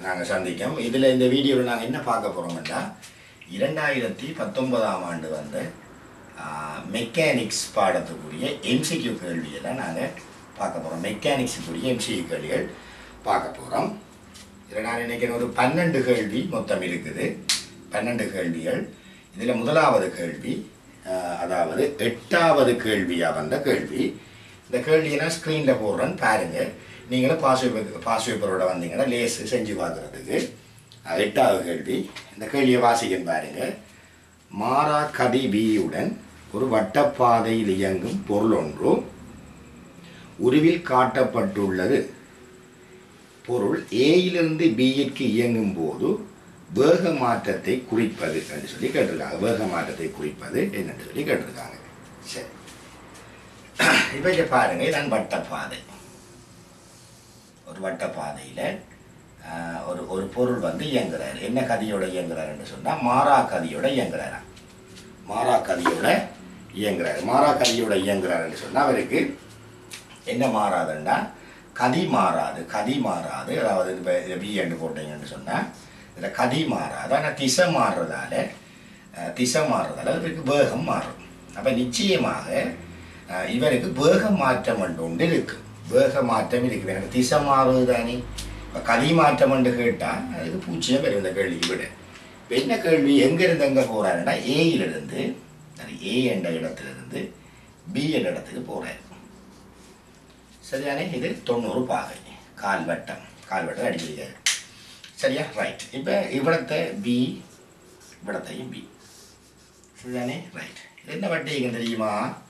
நாங்கள் சந்திக்கோம் இதில் இந்த வீடியோவில் நாங்கள் என்ன பார்க்க போகிறோம்னா இரண்டாயிரத்தி பத்தொன்பதாம் ஆண்டு வந்த மெக்கானிக்ஸ் பாடத்துக்குரிய எம்சிக்யூ கேள்வியெல்லாம் நாங்கள் பார்க்க போகிறோம் மெக்கானிக்ஸுக்குரிய எம்சிக்யூ கேள்விகள் பார்க்க போகிறோம் இதில் நான் நினைக்கிறேன் ஒரு பன்னெண்டு கேள்வி மொத்தம் இருக்குது பன்னெண்டு கேள்விகள் இதில் முதலாவது கேள்வி ஆஹ், அதாவது எட்டாவது கேள்வியாக வந்த கேள்வி இந்த கேள்வியை நான் ஸ்க்ரீனில் போடுறேன் பாருங்கள் நீங்களும் பாஸ் பேப்பர் பாஸ் பேப்பரோட வந்தீங்கன்னா லேஸு செஞ்சு பார்க்குறதுக்கு அஹ், எட்டாவது கேள்வி இந்த கேள்வியை வாசிக்கன்னு பாருங்கள் மாறா கதி பியுடன் ஒரு வட்டப்பாதையில் இயங்கும் பொருள் ஒன்று உருவில் காட்டப்பட்டுள்ளது பொருள் ஏயிலிருந்து பியிற்கு இயங்கும் போது வேக மாற்றத்தை குறிப்பது என்று சொல்லி கேட்டிருக்காங்க வேக மாற்றத்தை குறிப்பது என்னன்னு சொல்லி கேட்டிருக்காங்க சரி இப்போ இங்க பாருங்க இதான் வட்டப்பாதை ஒரு வட்டப்பாதையில் ஒரு ஒரு பொருள் வந்து இயங்குறாரு என்ன கதியோட இயங்குறாருன்னு சொன்னால் மாறா கதியோட இயங்குறாரா மாறா கதியோட இயங்குறாரு மாறா கதியோட இயங்குறாருன்னு சொன்னால் அவருக்கு என்ன மாறாதுன்னா கதி மாறாது கதி மாறாது அதாவது இப்போ இதை பி என்று போட்டீங்கன்னு சொன்னால் இதில் கதி மாறாது ஆனால் திசை மாறுறதால அஹ், திசை மாறுறதால இவருக்கு வேகம் மாறும் அப்போ நிச்சயமாக அஹ், இவருக்கு வேக மாற்றம் என்று ஒன்று இருக்கு வேக மாற்றம் இருக்கு எனக்கு திசை மாறுது தானே இப்போ கதி மாற்றம் என்று கேட்டால் அதுக்கு பூச்சியம் வரும் இந்த கேள்விக்கு விட இப்போ என்ன கேள்வி எங்கேருந்து எங்கே போகிறாருன்னா ஏயிலிருந்து அது ஏ என்ற இடத்திலிருந்து பி என்ற இடத்துக்கு போகிறாரு சரியானே இது தொண்ணூறு பாகை கால்வட்டம் கால்வட்டம் அடிச்சிருக்காரு சரியா ரைட் இப்போ இவ்விடத்தை பி இவ்விடத்தையும் பி சரிதானே ரைட் இது என்ன வட்டி இயக்கம் தெரியுமா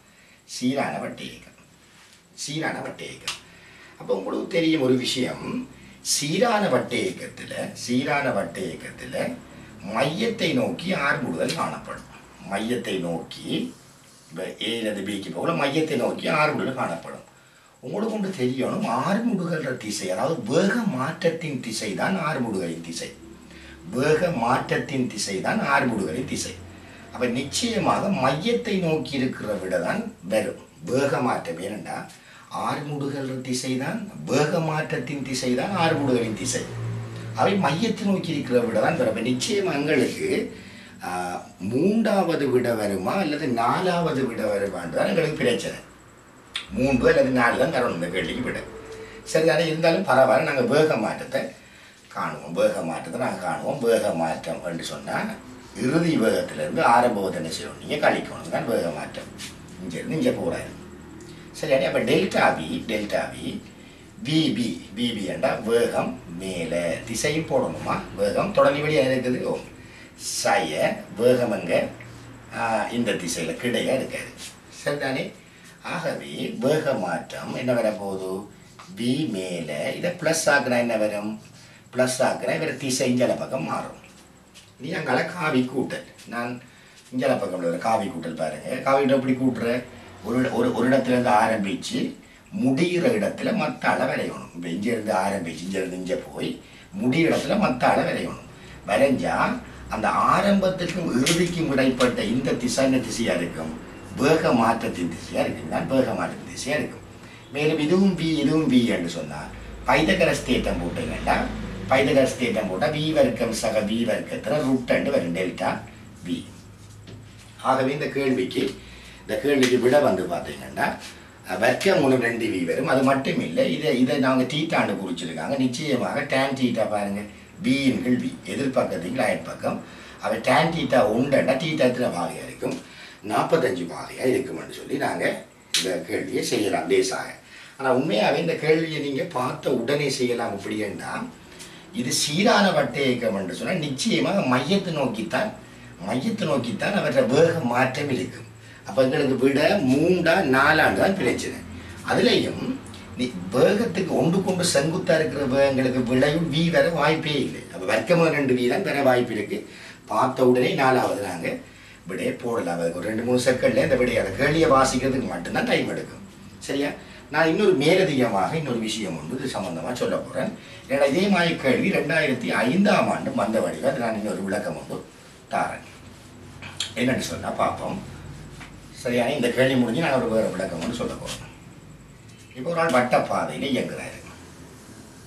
சீரான வட்டி இயக்கம் சீரான வட்டி இயக்கம் அப்போ உங்களுக்கு தெரியும் ஒரு விஷயம் சீரான வட்டை இயக்கத்தில் சீரான வட்டை இயக்கத்தில் மையத்தை நோக்கி ஆர்முடுதல் காணப்படும் மையத்தை நோக்கி இப்போ ஏலேருந்து பிக்கு போகல மையத்தை நோக்கி ஆர்முடுதல் காணப்படும் உங்களுக்கு ஒன்று தெரியணும் ஆறுமுடுகிற திசை அதாவது வேக மாற்றத்தின் திசை தான் ஆறுமுடுகளின் திசை வேக மாற்றத்தின் திசை தான் ஆறுமுடுகளின் திசை அப்போ நிச்சயமாக மையத்தை நோக்கி இருக்கிற விட தான் வரும் வேக மாற்றம் ஏனென்றா ஆறுமுடுகிற திசை தான் வேக மாற்றத்தின் திசை தான் ஆறுமுடுகளின் திசை அவை மையத்தை நோக்கி இருக்கிற விட தான் வரும் அப்ப நிச்சயம் எங்களுக்கு ஆஹ், மூன்றாவது விட வருமா அல்லது நாலாவது விட வருமான்னு தான் எங்களுக்கு பிரச்சனை மூன்று அல்லது நாலு தான் தரணும் இந்த கேள்விக்கு விட சரிதானே இருந்தாலும் பரவாயில்ல நாங்கள் வேக மாற்றத்தை காணுவோம் வேக மாற்றத்தை நாங்கள் காணுவோம் வேக மாற்றம் என்று சொன்னால் இறுதி வேகத்திலிருந்து ஆரம்ப வேகத்தை என்ன செய்யணும் நீங்கள் கழிக்கணும் தான் வேக மாற்றம் இங்கேருந்து இங்கே போகிறாரு சரியானே அப்போ delta V delta V V B V B என்றா வேகம் மேலே திசையும் போடணுமா வேகம் தொடங்கி வழியாக இருக்குது ஓ சய வேகம் எங்கே இந்த திசையில் கிடையா இருக்காது சரிதானே ஆகவே வேக மாற்றம் என்ன வர போகுது வி மேலே இதை ப்ளஸ் ஆக்குனா என்ன வரும் ப்ளஸ் ஆக்குனா இவர் திசை இஞ்சல பக்கம் மாறும் நீ அங்கால காவி கூட்டல் நான் இஞ்சல பக்கம் உள்ள காவி கூட்டல் பாருங்க காவி கூட்டல் எப்படி கூட்டுற ஒரு ஒரு ஒரு இடத்துல இருந்து ஆரம்பித்து முடிகிற இடத்துல மற்ற ஆளை வரையணும் இப்போ இங்கேருந்து ஆரம்பிச்சு இங்கேருந்து இங்கே போய் முடிகிற இடத்துல மற்ற ஆளை வரையணும் வரைஞ்சா அந்த ஆரம்பத்துக்கும் இறுதிக்கும் இடைப்பட்ட இந்த திசை என்ன திசையாக இருக்கும் வேக மாற்றத்தின் திசையாக இருக்கும் தான் வேக மாற்றத்தின் திசையாக இருக்கும் மேலும் இதுவும் வி இதுவும் வி என்று சொன்னால் பைதகரஸ் தேட்டம் போட்டீங்கன்னா பைதகரஸ் தேட்டம் போட்டால் வி வர்க்கம் சக வி வர்க்கத்தில் ரூட் ரெண்டு வரும் டெல்டா வி ஆகவே இந்த கேள்விக்கு இந்த கேள்விக்கு விட வந்து பார்த்தீங்கன்னா அஹ், வர்க்கம் மூலம் ரெண்டு வி வரும் அது மட்டும் இல்லை இதை இதை நாங்கள் டீட்டாண்டு குறிச்சிருக்காங்க நிச்சயமாக டேன் டீட்டா பாருங்க வியின்கள் வி எதிர்பக்கத்துக்கு லைட் பக்கம் அவை டேன் டீட்டா உண்டுன்னா டீட்டா எத்தனை பாகையாக இருக்கும் நாற்பத்தஞ்சு பாகையாக இருக்கும்னு சொல்லி நாங்கள் இந்த கேள்வியை செய்யலாம் லேசாக ஆனால் உண்மையாகவே இந்த கேள்வியை நீங்கள் பார்த்த உடனே செய்யலாம் அப்படின்னா இது சீரான வட்ட இயக்கம் என்று சொன்னால் நிச்சயமாக மையத்தை நோக்கித்தான் மையத்தை நோக்கித்தான் அவற்றை வேக மாற்றம் இருக்கும் அப்போ எங்களுக்கு விட மூண்டா நாலாண்டு தான் பிரச்சனை அதுலேயும் நீ வேகத்துக்கு ஒன்று கொண்டு செங்குத்தா இருக்கிற வேகங்களுக்கு விடையும் வி வர வாய்ப்பே இல்லை அப்போ வர்க்கமாக ரெண்டு வி தான் வர வாய்ப்பு இருக்கு பார்த்த உடனே நாலாவது நாங்கள் விடையை போடலாம் அதுக்கு ஒரு ரெண்டு மூணு செகண்ட்ல இந்த விடையை அந்த கேள்வியை வாசிக்கிறதுக்கு மட்டும்தான் டைம் எடுக்கும் சரியா நான் இன்னொரு மேலதிகமாக இன்னொரு விஷயம் ஒன்று இது சம்பந்தமாக சொல்ல போகிறேன் ஏன்னா இதே மாதிரி கேள்வி ரெண்டாயிரத்தி ஐந்தாம் ஆண்டு வந்த வழியில் அது நான் இன்னொரு விளக்கம் வந்து தாரேன் என்னன்னு சொன்னால் பார்ப்போம் சரியான இந்த கேள்வி முடிஞ்சு நான் ஒரு வேறு விளக்கம் வந்து சொல்ல போகிறேன் இப்போ ஒரு ஆள் வட்டப்பாதையில் இயங்குறாரு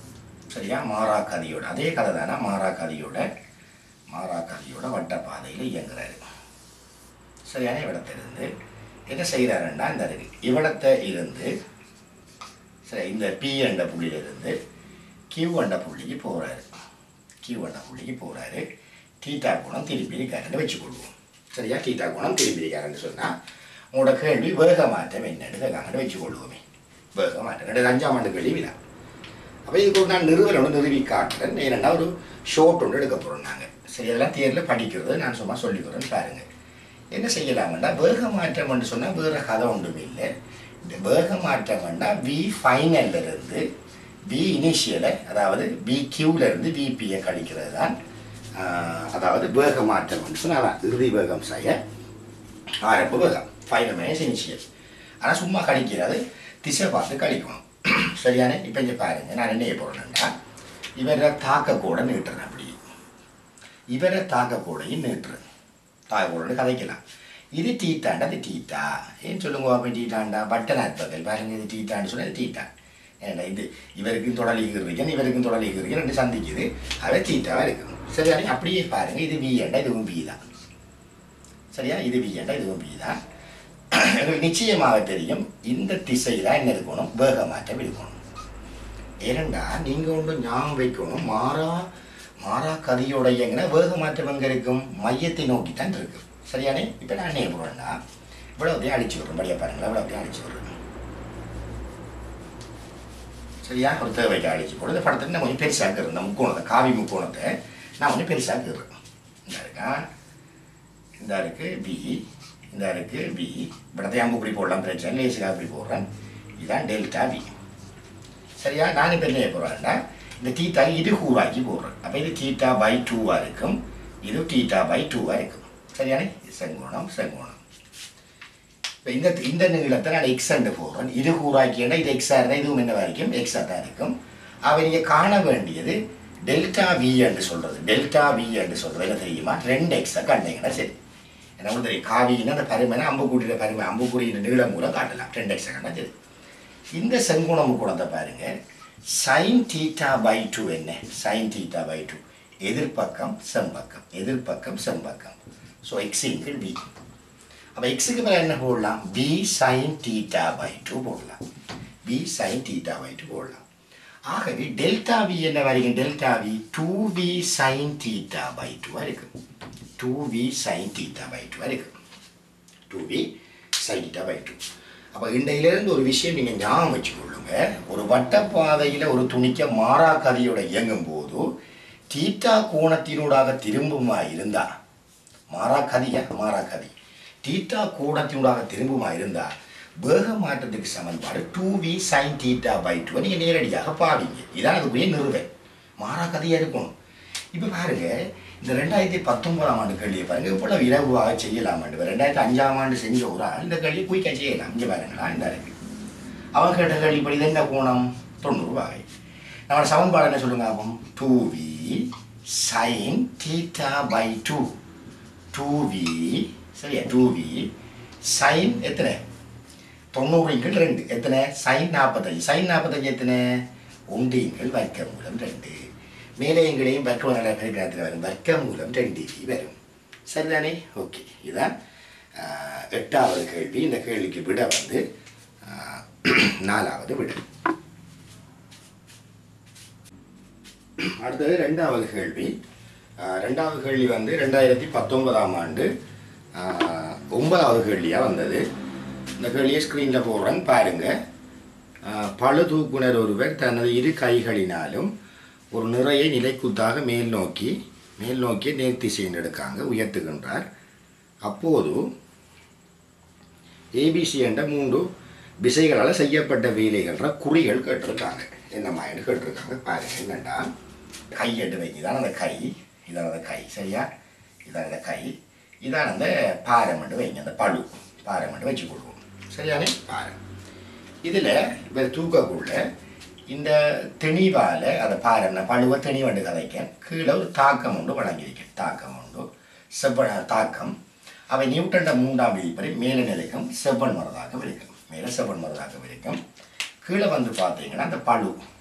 சரியா மாறா கதியோட அதே கதை தானே மாறா கதியோட மாறா கதியோட வட்டப்பாதையில் இயங்குறாரு சரியான இவ்விடத்திலிருந்து என்ன செய்கிறாருன்னா இந்த இருக்கு இவ்விடத்தை இருந்து சரி இந்த பி என்ற புள்ளியிலிருந்து கியூ என்ற புள்ளிக்கு போகிறாரு கியூ என்ற புள்ளிக்கு போகிறாரு டீட்டா குணம் திருப்பி இருக்காருன்னு வச்சுக்கொள்வோம் சரியா டீட்டா குணம் திருப்பி இருக்காருன்னு சொன்னால் உங்களோட கேள்வி வேக மாற்றம் என்னன்னு கேட்காங்கன்னு வச்சுக்கொள்வோமே வேக மாற்றம் ரெண்டு அஞ்சாம் ஆண்டு கேள்வி வினா அப்போ இதுக்கு ஒரு நான் நிறுவனம் ஒன்று நிறுவி காட்டுறேன் ஏன்னா ஒரு ஷோட் ஒன்று எடுக்க போகிறோம் நாங்கள் சரி அதெல்லாம் தேர்வில் படிக்கிறது நான் சும்மா சொல்லிக்கிறேன்னு பாருங்கள் என்ன செய்யலாம்னா வேக மாற்றம்னு சொன்னால் வேறு கதை ஒன்றும் இல்லை இந்த வேக மாற்றம்னா வி ஃபைனல்ல இருந்து வி இனிஷியலை அதாவது வி கியூல இருந்து விபியை கழிக்கிறது தான் ஆஹ், அதாவது வேக மாற்றம்னு சொன்னால் இறுதி வேகம் செய்ய ஆரம்ப வேகம் ஃபைனல் மைனஸ் இனிஷியல் ஆனால் சும்மா கழிக்கிறது திசை பார்த்து கழிக்கணும் சரியானே இப்போ இங்கே பாருங்க நான் என்ன செய்ய போகிறேன்னா இவரை தாக்க கூட நீட்டுறேன் அப்படி இவரை தாக்க கூடையும் நீட்டுறேன் தாக்க கூட கதைக்கலாம் இது டீட்டாண்டா அது டீட்டா ஏன் சொல்லுங்க அப்போ டீட்டாண்டா பட்டன் அற்பதல் பாருங்க இது டீட்டான்னு சொன்னால் டீட்டா ஏன்னா இது இவருக்கும் தொடலிக்கிறீங்க இவருக்கும் தொடலிக்கிறீங்க ரெண்டு சந்திக்குது அது டீட்டாவாக இருக்குது சரியானே அப்படியே பாருங்க இது வி ஏண்டா இதுவும் பி தான் சரியா இது வி ஏண்டா இதுவும் பி தான் எனக்கு நிச்சயமாக தெரியும் இந்த திசையில் என்ன இருக்கணும் வேக மாற்றம் இருக்கணும் ஏனண்டா நீங்கள் ஒன்று ஞாபகம் வைக்கணும் மாறா மாறா கதியோட இயங்கின வேக மாற்றம் எங்கே இருக்கும் மையத்தை நோக்கி தான் இருக்கு சரியானே இப்போ நான் என்ன போகிறேன்னா இவ்வளோத்தையும் அடிச்சு விட்றேன் படியா பாருங்களேன் இவ்வளோத்தையும் அடிச்சு விட்றேன் சரியா ஒரு தேவைக்கு அடிச்சு போடு இந்த படத்தை நான் கொஞ்சம் பெருசாக்குறேன் இந்த முக்கோணத்தை காவி முக்கோணத்தை நான் கொஞ்சம் பெருசாக்குறேன் இந்த இருக்கா இந்த இருக்கு பி இந்த இருக்கு பி இப்படத்தை அம்புக்குடி போடலாம் பிரச்சனை லேசுக்காக அப்படி போடுறேன் இதுதான் டெல்டா பி சரியா நான் இப்போ என்ன போகிறேன்னா இந்த தீட்டா இது கூறாக்கி போடுறேன் அப்போ இது தீட்டா பை டூவாக இருக்கும் இது தீட்டா பை டூவாக இருக்கும் சரியானே இது செங்கோணம் செங்கோணம் இப்போ இந்த இந்த நீளத்தை நான் எக்ஸ் அண்டு போடுறேன் இது கூறாக்கினா இது எக்ஸாக இருந்தால் இதுவும் என்ன வரைக்கும் எக்ஸாக தான் இருக்கும் அவ நீங்கள் காண வேண்டியது டெல்டா வி என்று சொல்கிறது டெல்டா வி என்று சொல்கிறது என்ன தெரியுமா ரெண்டு எக்ஸை கண்டீங்கன்னா சரி என்ன உங்களுக்கு தெரியும் காவின்னா அந்த பருமனை அம்புக்குடியில பருமை அம்புக்குடியின் நீளம் கூட காட்டலாம் ரெண்டு எக்ஸை கண்டா சரி இந்த செங்குண முக்கோணத்தை பாருங்க சைன் தீட்டா பை டூ என்ன சைன் தீட்டா பை டூ எதிர்ப்பக்கம் செம்பக்கம் எதிர்ப்பக்கம் செம்பக்கம் ஸோ எக்ஸ் இன்கிள் பி அப்போ எக்ஸுக்கு மேலே என்ன போடலாம் B sine theta by two போடலாம் B sine theta by two போடலாம் ஆகவே டெல்டா வி என்ன வரைக்கும் delta V two V sine theta by டூவாக இருக்கு two V sine theta by டூவாக இருக்கு two V sine theta by two அப்போ இன்றையிலிருந்து ஒரு விஷயம் நீங்கள் ஞாபகம் வச்சுக்கொள்ளுங்க ஒரு வட்டப்பாதையில் ஒரு துணிக்க மாறா கதியோட இயங்கும் போது தீட்டா கோணத்தினூடாக திரும்புமா இருந்தா மாறா கதியா மாறா கதி தீட்டா கோணத்தினூடாக திரும்புமா இருந்தா வேக மாற்றத்துக்கு சமன்பாடு two V sine theta by two நீங்கள் நேரடியாக பாவீங்க இதான் அதுக்குரிய நிறுவன் மாறா கதியாக இருக்கணும் இப்போ பாருங்க இந்த ரெண்டாயிரத்தி பத்தொன்பதாம் ஆண்டு கேள்வியை பாருங்க இவ்வளவு இலகுவாக செய்யலாம் ரெண்டாயிரத்தி அஞ்சாம் ஆண்டு செஞ்ச ஒரு ஆள் இந்த கேள்வியை குயிக்காக செய்யலாம் இங்கே பாருங்களா இந்த இருக்கு அவன் கேட்ட கேள்விப்படி இது என்ன கோணம் தொண்ணூறு வகை நம்ம சமன்பாடு என்ன சொல்லுங்க ஆகும் two V sine theta by two two V சரியா டூ வி சைன் எத்தனை தொண்ணூறு இன்கள் ரெண்டு எத்தனை சைன் நாற்பத்தஞ்சு சைன் நாற்பத்தஞ்சு எத்தனை ஒன்று இன்கள் வர்க்க மூலம் ரெண்டு மேலே எங்களையும் வர்க்க நல்ல பெருக்கிறத்தில் வரும் வர்க்க மூலம் ரெண்டு வரும் சரிதானே ஓகே இதுதான் ஆஹ், எட்டாவது கேள்வி இந்த கேள்விக்கு விட வந்து ஆஹ், நாலாவது விட அடுத்தது ரெண்டாவது கேள்வி ஆஹ், ரெண்டாவது கேள்வி வந்து ரெண்டாயிரத்தி பத்தொன்பதாம் ஆண்டு ஆஹ், ஒன்பதாவது கேள்வியாக வந்தது இந்த கேள்வியை ஸ்க்ரீனில் போடுறேன் பாருங்கள் பழு தூக்குனர் ஒருவர் தனது இரு கைகளினாலும் ஒரு நிறையை நிலைக்குத்தாக மேல் நோக்கி மேல் நோக்கி நேர்த்திசையில் எடுக்காங்க உயர்த்துகின்றார் அப்போது ஏபிசி என்ற மூன்று விசைகளால் செய்யப்பட்ட வேலைகள்ற குறிகள் கேட்டிருக்காங்க என்னம்மான்னு கேட்டிருக்காங்க பாருங்க என்னண்டா கை எட்டு வைங்க இதான் அந்த கை இதான் அந்த கை சரியா இதான் அந்த கை இதான் அந்த பாரமண்டு வைங்க அந்த பழு பாரமண்டு வச்சு கொடுக்கும் சரியானே பாரம் இதில் இப்போ தூக்கக்குள்ள இந்த தெளிவால் அதை பாருங்க பழுவ தெளிவண்டு கதைக்க கீழே ஒரு தாக்கம் உண்டு வழங்கியிருக்க தாக்கம் உண்டு செவ்வ தாக்கம் அவை நியூட்டன்ட மூன்றாம் விதிப்படி மேலே நிலைக்கும் செவ்வன் மரதாக இருக்கும் மேலே செவ்வன் மரதாக இருக்கும் கீழே வந்து பார்த்தீங்கன்னா அந்த பழு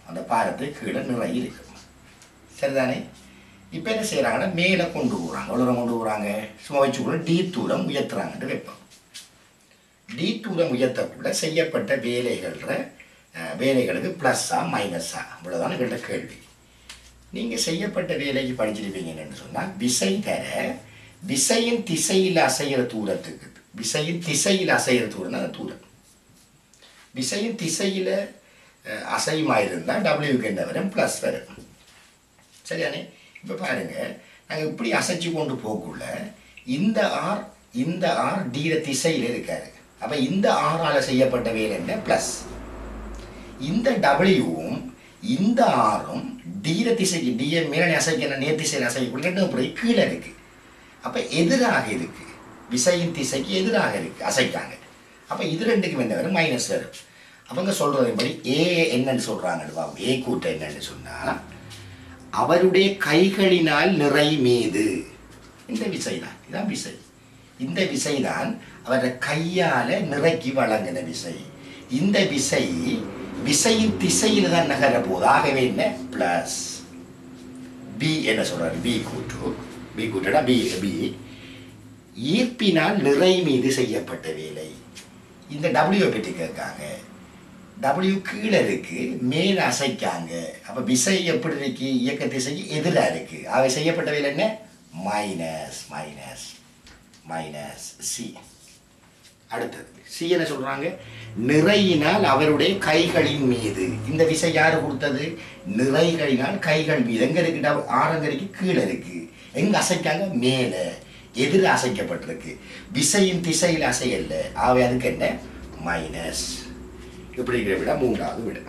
அந்த பாரத்துக்கு கீழே நிறை இருக்கும் சரிதானே இப்போ என்ன செய்கிறாங்கன்னா மேலே கொண்டு போகிறாங்க எவ்வளோ கொண்டு போகிறாங்க சும்மா வச்சுக்கூட டி தூரம் உயர்த்துறாங்கன்னு வைப்போம் டி தூரம் உயர்த்தக்குள்ள செய்யப்பட்ட வேலைகள அஹ், வேலைகளுக்கு ப்ளஸ்ஸா மைனஸா இவ்வளோதான் எங்கள்கிட்ட கேள்வி நீங்கள் செய்யப்பட்ட வேலைக்கு படிச்சிருப்பீங்கன்னு சொன்னால் விசை தர விசையின் திசையில் அசைகிற தூரத்துக்கு விசையின் திசையில் அசைகிற தூரம் தான் அந்த தூரம் விசையின் திசையில் அசையுமா இருந்தால் டபிள்யூக்கு என்ன வரும் ப்ளஸ் வரும் சரியானே இப்போ பாருங்க நாங்கள் இப்படி அசைச்சு கொண்டு போக்குள்ள இந்த ஆர் இந்த ஆர் டீர திசையில் இருக்காரு அப்போ இந்த ஆறால் செய்யப்பட்ட வேலை என்ன ப்ளஸ் இந்த டபிள்யூவும் இந்த ஆரும் டீர திசைக்கு டிய மேலே அசைக்கிற நேர் திசையில் அசைக்குள்ள ரெண்டு அப்படி கீழே இருக்கு அப்போ எதிராக இருக்கு விசையின் திசைக்கு எதிராக இருக்கு அசைக்காங்க அப்போ இது ரெண்டுக்கும் என்ன வரும் மைனஸ் வரும் அவங்க சொல்றதுபடி ஏ என்னன்னு சொல்றாங்கன்னு பாப்போம் ஏ கூட்டம் என்னன்னு சொன்னா அவருடைய கைகளினால் நிறை மீது இந்த விசைதான் இதான் விசை இந்த விசைதான் அவருடைய கையால நிறைக்கு வழங்கின விசை இந்த விசை விசையின் திசையில் தான் நகர போகுது ஆகவே என்ன பிளஸ் பி என்ன சொல்றாரு பி கூட்டு பி கூட்டடா பி பி ஈர்ப்பினால் நிறை மீது செய்யப்பட்ட வேலை இந்த டபிள்யூ பற்றி கேட்காங்க டபிள்யூ கீழே இருக்கு மேல் அசைக்காங்க அப்ப விசை எப்படி இருக்கு இயக்க திசைக்கு எதிராக இருக்கு அவை செய்யப்பட்ட வேலை என்ன மைனஸ் மைனஸ் மைனஸ் சி அடுத்தது சி என்ன சொல்றாங்க நிறையினால் அவருடைய கைகளின் மீது இந்த விசை யாரு கொடுத்தது நிறைகளினால் கைகள் மீது எங்க இருக்கு டப- ஆரங்கரைக்கு கீழே இருக்கு எங்க அசைக்காங்க மேல எதிர அசைக்கப்பட்டிருக்கு விசையின் திசையில் அசையல்ல ஆகவே அதுக்கு என்ன மைனஸ் இப்படி இருக்கிற விட மூன்றாவது விட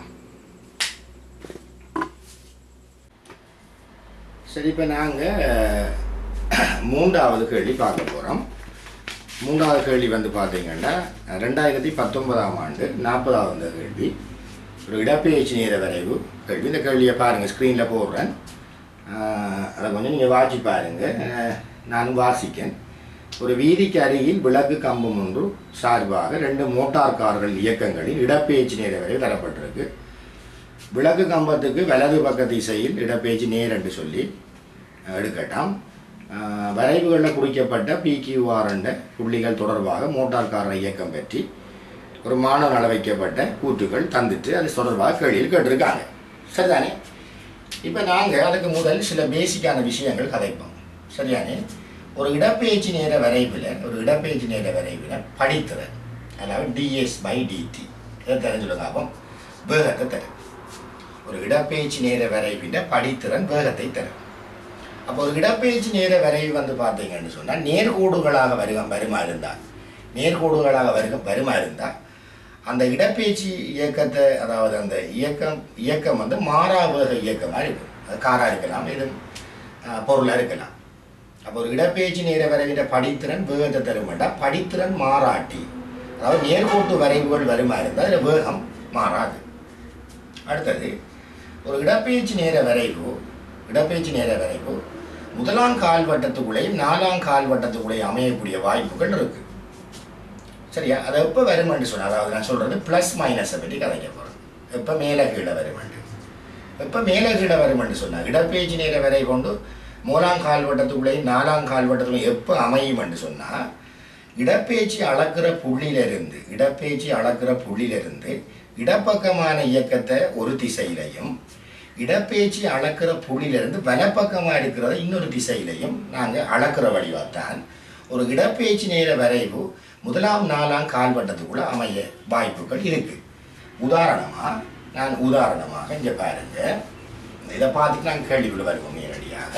சரி இப்போ நாங்கள் மூன்றாவது கேள்வி பார்க்க போகிறோம் மூன்றாவது கேள்வி வந்து பார்த்தீங்கன்னா ரெண்டாயிரத்தி பத்தொன்பதாம் ஆண்டு நாற்பதாவது கேள்வி ஒரு இடப்பெயர்ச்சி நேர வரைவு கேள்வி இந்த கேள்வியை பாருங்கள் ஸ்க்ரீனில் போடுறேன் ஆஹ் அதை கொஞ்சம் நீங்கள் வாசி பாருங்கள் ஆஹ் நானும் வாசிக்கேன் ஒரு வீதிக்கு அருகில் விளக்கு கம்பம் ஒன்று சார்பாக ரெண்டு மோட்டார் கார்கள் இயக்கங்களில் இடப்பெயர்ச்சி நேர வரைவு தரப்பட்டிருக்கு விளக்கு கம்பத்துக்கு வலது பக்க திசையில் இடப்பெயர்ச்சி நேர் என்று சொல்லி அஹ், எடுக்கட்டாம் அஹ், வரைவுகளில் குறிக்கப்பட்ட பிக்யூஆர் என்ற புள்ளிகள் தொடர்பாக மோட்டார் கார இயக்கம் பற்றி ஒரு மாணவர் அளவைக்கப்பட்ட கூற்றுகள் தந்துட்டு அது தொடர்பாக கேள்வியில் கேட்டிருக்காங்க சரிதானே இப்போ நாங்கள் அதுக்கு முதல் சில பேசிக்கான விஷயங்கள் கதைப்போம் சரியானே ஒரு இடப்பெயர்ச்சி நேர வரைவில் ஒரு இடப்பெயர்ச்சி நேர வரைவில் படித்திறன் அதாவது டிஎஸ் பை டிடி இதை தெரிஞ்சுடுங்க அப்போ வேகத்தை தரும் ஒரு இடப்பெயர்ச்சி நேர வரைவிட படித்திறன் வேகத்தை தரும் அப்போ ஒரு இடப்பெயர்ச்சி நேர வரைவு வந்து பார்த்தீங்கன்னு சொன்னால் நேர்கோடுகளாக வருக வருமா இருந்தால் நேர்கோடுகளாக வருக வருமா இருந்தால் அந்த இடப்பெயர்ச்சி இயக்கத்தை அதாவது அந்த இயக்கம் இயக்கம் வந்து மாறா வேக இயக்கமாக இருக்கும் அது காராக இருக்கலாம் இது பொருளாக இருக்கலாம் அப்போ ஒரு இடப்பெயர்ச்சி நேர வரைவிட படித்திறன் வேகத்தை தருமாட்டா படித்திறன் மாறாட்டி அதாவது நேர்கோட்டு வரைவுகள் வருமா இருந்தால் அதில் வேகம் மாறாது அடுத்தது ஒரு இடப்பெயர்ச்சி நேர வரைவு இடப்பெயர்ச்சி நேர வரைவு முதலாம் கால்வட்டத்துக்குள்ளேயும் நாலாம் கால்வட்டத்துக்குள்ளேயும் அமையக்கூடிய வாய்ப்புகள் இருக்கு சரியா அது எப்போ வருமென்று சொன்னால் அதாவது நான் சொல்றது ப்ளஸ் மைனஸை பற்றி கதைக்க போகிறேன் எப்போ மேலே கீழே வருமென்று எப்போ மேலே கீழே வருமென்று சொன்னால் இடப்பெயர்ச்சி நேர வரை கொண்டு மூலாம் கால்வட்டத்துக்குள்ளேயும் நாலாம் கால்வட்டத்துக்குள்ளேயும் எப்போ அமையும் என்று சொன்னால் இடப்பெயர்ச்சி அளக்கிற புள்ளியிலிருந்து இடப்பெயர்ச்சி அளக்கிற புள்ளியிலிருந்து இடப்பக்கமான இயக்கத்தை ஒரு திசையிலையும் இடப்பெயர்ச்சி அளக்கிற புள்ளியிலிருந்து வலப்பக்கமாக இருக்கிறத இன்னொரு திசையிலையும் நாங்கள் அளக்கிற வடிவாத்தான் ஒரு இடப்பெயர்ச்சி நேர வரைவு முதலாம் நாலாம் கால்வட்டத்துக்குள்ள அமைய வாய்ப்புகள் இருக்கு உதாரணமாக நான் உதாரணமாக இங்கே பாருங்க இதை பார்த்துட்டு நாங்கள் கேள்விக்குள்ள வருவோம் நேரடியாக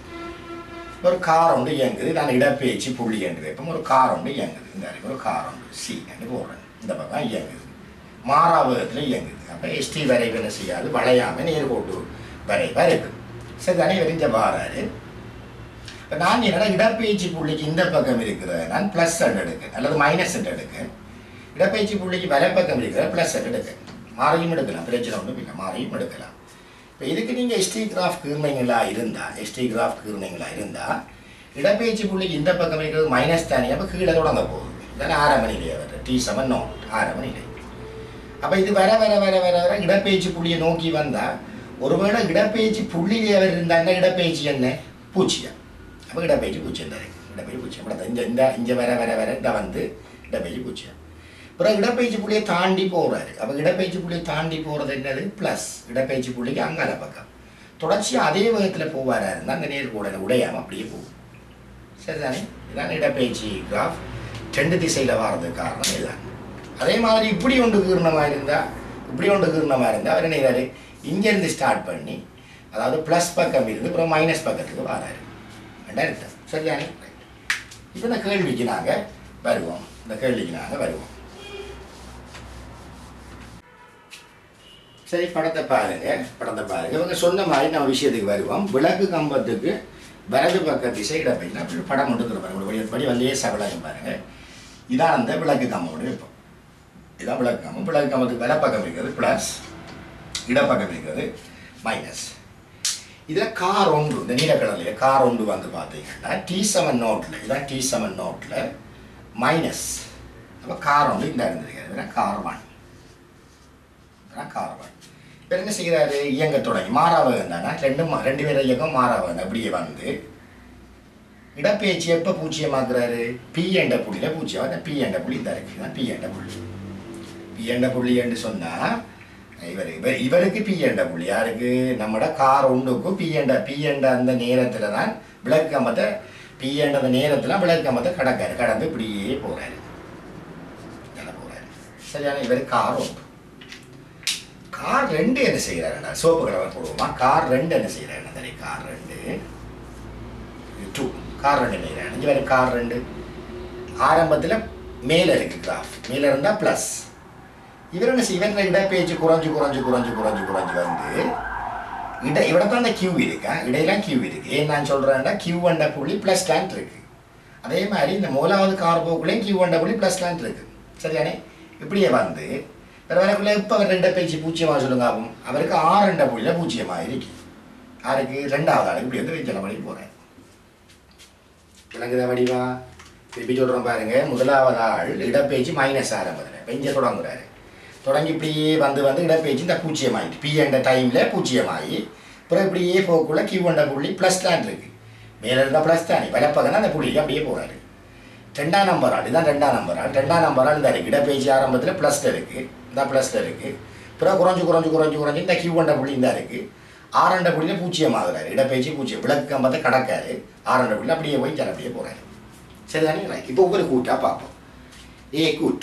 ஒரு கார் ஒன்று இயங்குது நான் இடப்பெயர்ச்சி புள்ளி என்று வைப்போம் ஒரு கார் ஒன்று இயங்குது இந்த அறிவு ஒரு கார் ஒன்று சி என்று போடுறேன் இந்த பக்கம் இயங்குது மாறாவகத்தில் இயங்குது அப்போ எஸ்டி வரைவு என்ன செய்யாது வளையாமல் நேர்கோட்டு வரைவாக இருக்கு சரி தானே விரிஞ்ச வாராரு இப்போ நான் என்னடா இடப்பெயர்ச்சி புள்ளிக்கு இந்த பக்கம் இருக்கிறத நான் ப்ளஸ் செட் எடுக்க அல்லது மைனஸ் செட் எடுக்க இடப்பெயர்ச்சி புள்ளிக்கு வலைப்பக்கம் இருக்கிற ப்ளஸ் செட் எடுக்க மாறியும் எடுக்கலாம் பிரச்சனை ஒன்றும் இல்லை மாறியும் எடுக்கலாம் இப்போ இதுக்கு நீங்கள் எஸ்டி கிராஃப் கீர்ணைங்களா இருந்தால் எஸ்டி கிராஃப் கீர்ணைங்களா இருந்தால் இடப்பெயர்ச்சி புள்ளிக்கு இந்த பக்கம் இருக்கிறது மைனஸ் தானே அப்போ கீழே தொடங்க போகுது இதானே ஆறாம் நிலையை வருது டி செவன் நோட் ஆறாம் நிலை அப்போ இது வர வர வர வர வர இடப்பெயர்ச்சி புள்ளியை நோக்கி வந்தால் ஒருவேளை இடப்பெயர்ச்சி புள்ளியிலே அவர் இருந்தாங்கன்னா இடப்பெயர்ச்சி என்ன பூச்சியா அப்போ இடப்பெயர்ச்சி பூச்சி இருந்தாரு இடப்பெயர்ச்சி பூச்சி அப்படி இந்த இந்த இங்கே வர வர வர இதை வந்து இடப்பெயர்ச்சி பூச்சியா அப்புறம் இடப்பெயர்ச்சி புள்ளியை தாண்டி போகிறாரு அப்போ இடப்பெயர்ச்சி புள்ளியை தாண்டி போகிறது என்னது ப்ளஸ் இடப்பெயர்ச்சி புள்ளிக்கு அங்கால பக்கம் தொடர்ச்சியாக அதே வேகத்தில் போவாரா இருந்தால் அந்த நேர் கூட உடையாமல் அப்படியே போகும் சரிதானே இதான் இடப்பெயர்ச்சி கிராஃப் ரெண்டு திசையில் வர்றதுக்கு காரணம் இதுதான் அதே மாதிரி இப்படி ஒன்று கீர்ணமாக இருந்தால் இப்படி ஒன்று கீர்ணமாக இருந்தால் அவர் என்ன செய்றாரு? இங்கேருந்து ஸ்டார்ட் பண்ணி அதாவது ப்ளஸ் பக்கம் இருந்து அப்புறம் மைனஸ் பக்கத்துக்கு வராரு ரெண்டாயிரத்து சரிதானே இப்போ இந்த கேள்விக்கு நாங்கள் வருவோம் இந்த கேள்விக்கு நாங்கள் வருவோம் சரி படத்தை பாருங்க படத்தை பாருங்க இவங்க சொன்ன மாதிரி நம்ம விஷயத்துக்கு வருவோம் விளக்கு கம்பத்துக்கு வலது பக்க திசை இடப்பையில் அப்படி படம் எடுக்கிற பாருங்க ஒரு படி வந்தே சபலம் பாருங்க இதான் அந்த விளக்கு கம்போட வைப்போம் இதான் விளக்கு கம்பம் விளக்கு கம்பத்துக்கு வலப்பக்கம் இருக்கிறது ப்ளஸ் இடப்பக்கம் இருக்கிறது மைனஸ் இதில் கார் ஒன்று இந்த நீலக்கடலையே கார் ஒன்று வந்து பார்த்தீங்கன்னா டி செவன் நோட்டில் இதான் டி செவன் நோட்டில் மைனஸ் அப்போ கார் ஒன்று இந்த இருந்திருக்கிறது இதுதான் கார் ஒன் இதுதான் கார் ஒன் இப்போ என்ன செய்கிறாரு இயங்க தொடங்கி மாறாவகம் தானே ரெண்டு மா- ரெண்டு பேர் இயக்கம் மாறாவகம் அப்படியே வந்து இடப்பெயர்ச்சி எப்போ பூச்சியமாக்குறாரு பி என்ற புள்ளியில் பூச்சியம் அந்த பி என்ற புள்ளி இந்த இருக்கு தான் பி என்ற புள்ளி பி என்ற புள்ளி என்று சொன்னால் இவர் இவர் இவருக்கு பி என்ற புள்ளி யாருக்கு நம்மட கார் ஒன்றுக்கும் பி என்ற பி என்ற அந்த நேரத்தில் தான் விளக்கு கம்பத்தை பி என்ற அந்த நேரத்தில் விளக்கு கம்பத்தை கடக்காரு கடந்து இப்படியே போகிறாரு நல்லா போகிறாரு சரியான இவர் கார் ஒன்று கார் ரெண்டு என்ன செய்கிறாருன்னா சோப்பு கலவை போடுவோமா கார் ரெண்டு என்ன செய்கிறாருன்னா சரி கார் ரெண்டு டூ கார் ரெண்டு என்ன செய்கிறாரு இங்கே வேறு கார் ரெண்டு ஆரம்பத்தில் மேலே இருக்கு கிராஃப் மேலே இருந்தால் ப்ளஸ் இவர் என்ன செய்ய இவன் இடப்பெயர்ச்சி குறைஞ்சு குறைஞ்சு குறைஞ்சு குறைஞ்சு குறைஞ்சு வந்து இட இவட தான் அந்த கியூ இருக்கா இடையெல்லாம் கியூ இருக்கு ஏன் நான் சொல்கிறேன்னா கியூ வண்ட புள்ளி ப்ளஸ் லேண்ட் இருக்கு அதே மாதிரி இந்த மூலாவது கார் போக்குள்ளேயும் கியூ வண்ட புள்ளி ப்ளஸ் லேண்ட் இருக்கு சரியானே இப்படியே வந்து வேறு வரக்குள்ள இப்போ அவர் ரெண்டை பேச்சு பூச்சியமாக சொல்லுங்க ஆகும் அவருக்கு ஆறு ரெண்ட புள்ளியில் பூச்சியமாக இருக்கு யாருக்கு ரெண்டாவது ஆள் இப்படி வந்து வைக்கல பண்ணி போகிறேன் விளங்குதா வடிவா திருப்பி சொல்கிறோம் பாருங்க முதலாவது ஆள் இடப்பேச்சு மைனஸ் ஆரம்பத்தில் பெஞ்ச தொடங்குறாரு தொடங்கி இப்படியே வந்து வந்து இடப்பேச்சு இந்த பூச்சியமாயிட்டு பி என்ற டைமில் பூச்சியமாகி அப்புறம் இப்படியே போக்குள்ள கியூ என்ற புள்ளி ப்ளஸ் தான் இருக்கு மேலே இருந்தால் ப்ளஸ் தானே வலப்பகனா அந்த புள்ளிக்கு அப்படியே போகிறாரு ரெண்டாம் நம்பர் ஆள் இதுதான் ரெண்டாம் நம்பர் ஆள் ரெண்டாம் நம்பர் ஆள் இந்த இருக்கு இடப்பேச்சு ஆரம்பத்தில் ப்ளஸ்ல இருக்கு இந்த ப்ளஸ்ல இருக்கு அப்புறம் குறைஞ்சு குறைஞ்சு குறைஞ்சு குறைஞ்சு இந்த கியூ என்ற புள்ளி இந்த இருக்கு ஆரண்ட புள்ளியில் பூச்சியமாகிறாரு இடப்பேச்சு பூச்சியம் விளக்கு கம்பத்தை கடக்காரு ஆரண்ட புள்ளி அப்படியே போய் ஜன அப்படியே போகிறாரு சரிதானே ரைட் இப்போ ஒவ்வொரு கூட்டாக பார்ப்போம் ஏ கூட்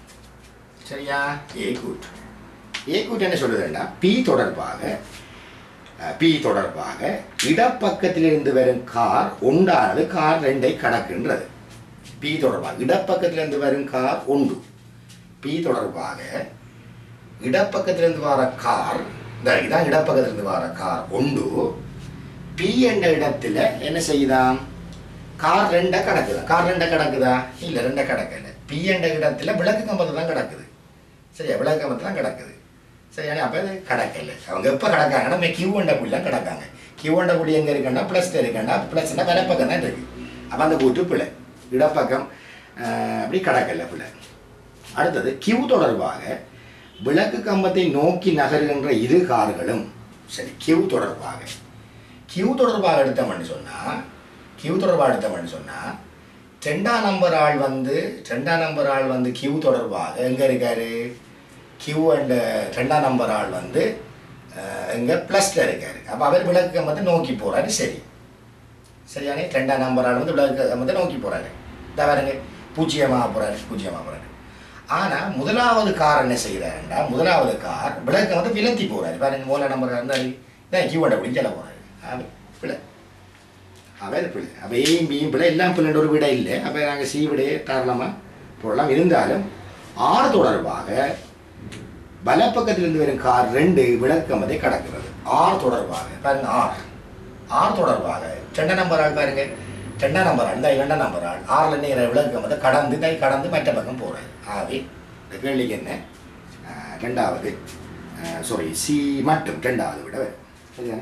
சரியா ஏ கூட் ஏ கூட் என்ன சொல்லுதுன்னா பி தொடர்பாக அஹ், பி தொடர்பாக இடப்பக்கத்திலிருந்து வரும் கார் ஒன்றானது கார் ரெண்டை கடக்கின்றது பி தொடர்பாக இடப்பக்கத்திலிருந்து வரும் கார் ஒன்று பி தொடர்பாக இடப்பக்கத்திலிருந்து வர கார் இந்த இதான் இடப்பக்கத்திலிருந்து வர கார் ஒன்று பி என்ற இடத்துல என்ன செய்யுதாம் கார் ரெண்டை கிடக்குதா கார் ரெண்டை கிடக்குதா இல்லை ரெண்டை கிடக்கல பி என்ற இடத்துல விளக்கு கம்பத்தை தான் கிடக்குது சரியா விளக்கு கம்பத்தை தான் கிடக்குது சரியா அப்போ அது கிடக்கல அவங்க எப்போ கிடக்காங்கன்னா நம்ம கியூ என்ற புள்ளி தான் கிடக்காங்க கியூ என்ற புள்ளி எங்கே இருக்குன்னா ப்ளஸ்ல இருக்குன்னா ப்ளஸ்னா வலப்பக்கம் தான் இருக்கு அப்போ அந்த கூட்டு பிள்ளை இடப்பக்கம் ஆஹ், அப்படி கிடக்கல பிள்ளை அடுத்தது கியூ தொடர்பாக விளக்கு கம்பத்தை நோக்கி நகருகின்ற இரு கார்களும் சரி கியூ தொடர்பாக கியூ தொடர்பாக எடுத்தோம்னு சொன்னால் கியூ தொடர்பாக எடுத்தோம்னு சொன்னால் ரெண்டாம் நம்பர் ஆள் வந்து ரெண்டாம் நம்பர் ஆள் வந்து கியூ தொடர்பாக எங்கே இருக்காரு கியூ அண்ட் ரெண்டாம் நம்பர் ஆள் வந்து எங்கே ப்ளஸில் இருக்காரு அப்போ அவர் விளக்கு கம்பத்தை நோக்கி போகிறாரு சரி சரியானே ரெண்டாம் நம்பர் ஆள் வந்து விளக்கு கம்பத்தை நோக்கி போகிறாரு இந்த பாருங்க பூஜ்ஜியமாக போகிறாரு பூஜ்ஜியமாக போகிறாரு ஆனால் முதலாவது கார் என்ன செய்கிறாருண்டா முதலாவது கார் விளக்கு வந்து விலத்தி போகிறாரு பாருங்க மூல நம்பர் இருந்தால் இதான் கியூ அண்டை பிடிச்சி போகிறாரு அவன் பிள்ளை அவன் பிள்ளை அப்போ ஏயும் பியும் பிள்ளை எல்லாம் பிள்ளைன்ற ஒரு விடை இல்லை அப்போ நாங்கள் சி விடையே தாராளமாக போடலாம் இருந்தாலும் ஆறு தொடர்பாக வலப்பக்கத்திலிருந்து வரும் கார் ரெண்டு விளக்கமதை கடக்கிறது ஆறு தொடர்பாக பாருங்க ஆறு ஆறு தொடர்பாக ரெண்டாம் நம்பர் ஆள் பாருங்க ரெண்டாம் நம்பர் ஆள் இந்த இரண்டாம் நம்பர் ஆள் ஆறில் நேர விளக்கமதை கடந்து தான் கடந்து மற்ற பக்கம் போகிறாரு ஆகவே இந்த கேள்விக்கு என்ன ஆஹ், ரெண்டாவது சாரி சி மட்டும் ரெண்டாவது விட வரும். சரிதானே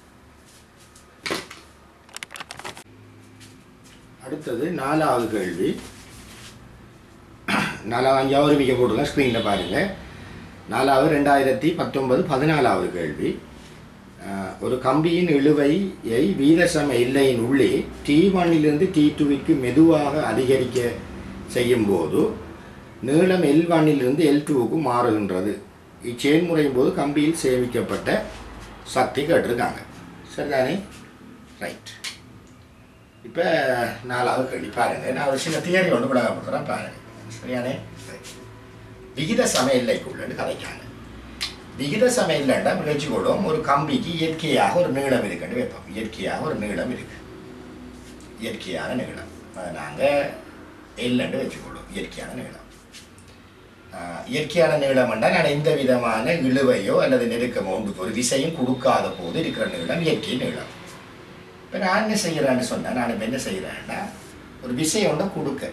அடுத்தது நாலாவது கேள்வி நாலாவது அஞ்சாவது மிக போட்டுருங்க ஸ்க்ரீனில் பாருங்கள் நாலாவது ரெண்டாயிரத்தி பத்தொன்பது பதினாலாவது கேள்வி அஹ், ஒரு கம்பியின் இழுவையை வீதசம எல்லையின் உள்ளே டி ஒன்னிலிருந்து டி டூவிற்கு மெதுவாக அதிகரிக்க செய்யும் போது நீளம் எல் ஒன்னிலிருந்து எல் டூவுக்கு மாறுகின்றது இச்செயல்முறையின் போது கம்பியில் சேமிக்கப்பட்ட சக்தி கேட்டிருக்காங்க சரிதானே ரைட் இப்போ நாலாவது கேள்வி பாருங்க நான் ஒரு சின்ன தியரி ஒன்று விளக்கப்படுத்துகிறேன் பாருங்க சரியானே Right. விகித சம எல்லைக்குள்ளன்னு கதைக்காங்க விகித சம இல்லைன்னா வச்சுக்கொள்ளும் ஒரு கம்பிக்கு இயற்கையாக ஒரு நீளம் இருக்குன்னு வைப்போம் இயற்கையாக ஒரு நீளம் இருக்கு இயற்கையான நீளம் அதை நாங்கள் எல்லுன்னு வச்சுக்கொள்ளும் இயற்கையான நீளம் ஆஹ் இயற்கையான நீளம்னா நான் எந்த விதமான இழுவையோ அல்லது நெருக்கமோ உங்களுக்கு ஒரு விசையும் கொடுக்காத போது இருக்கிற நீளம் இயற்கை நீளம் இப்போ நான் என்ன செய்கிறேன்னு சொன்னேன் நான் இப்போ என்ன செய்கிறேன்னா ஒரு விசை ஒன்றை கொடுக்க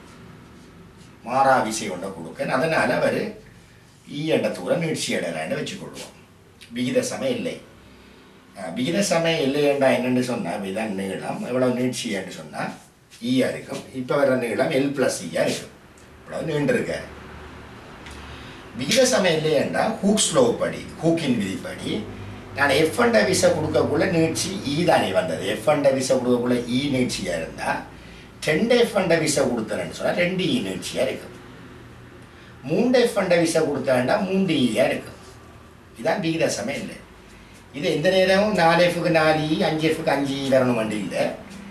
மாறா விசை ஒன்றை கொடுக்க அதனால் அவர் ஈ என்ற தூரம் நீட்சி அடையலான்னு வச்சுக்கொள்வோம் விகித சம இல்லை அஹ் விகித சம இல்லை என்றா என்னன்னு சொன்னால் இதுதான் நீளம் எவ்வளவு நீட்சியான்னு சொன்னால் ஈயா இருக்கும் இப்போ வர நீளம் எல் ப்ளஸ் ஈயா இருக்கும் இவ்வளவு நீண்டிருக்காரு விகித சமயம் இல்லையென்றா ஹூக் ஸ்லோ படி ஹூக்கின் விதிப்படி நான் எஃப் அண்ட விசை கொடுக்கக்குள்ள நீட்சி ஈ தானே வந்தது எஃப் அண்ட விசை கொடுக்கக்குள்ள ஈ நீட்சியாக இருந்தால் ரெண்டு எஃப் அண்ட விசை கொடுத்தேன்னு சொன்னால் ரெண்டு ஈ நீட்சியாக இருக்கும் மூன்று எஃப் அண்ட விசை கொடுத்தேன்டா மூன்று ஈயாக இருக்கும் இதுதான் விகித சமயம் இல்லை இது எந்த நேரமும் நாலு எஃப்க்கு நாலு ஈ அஞ்சு எஃப்க்கு அஞ்சு ஈ வரணும் வண்டி இல்லை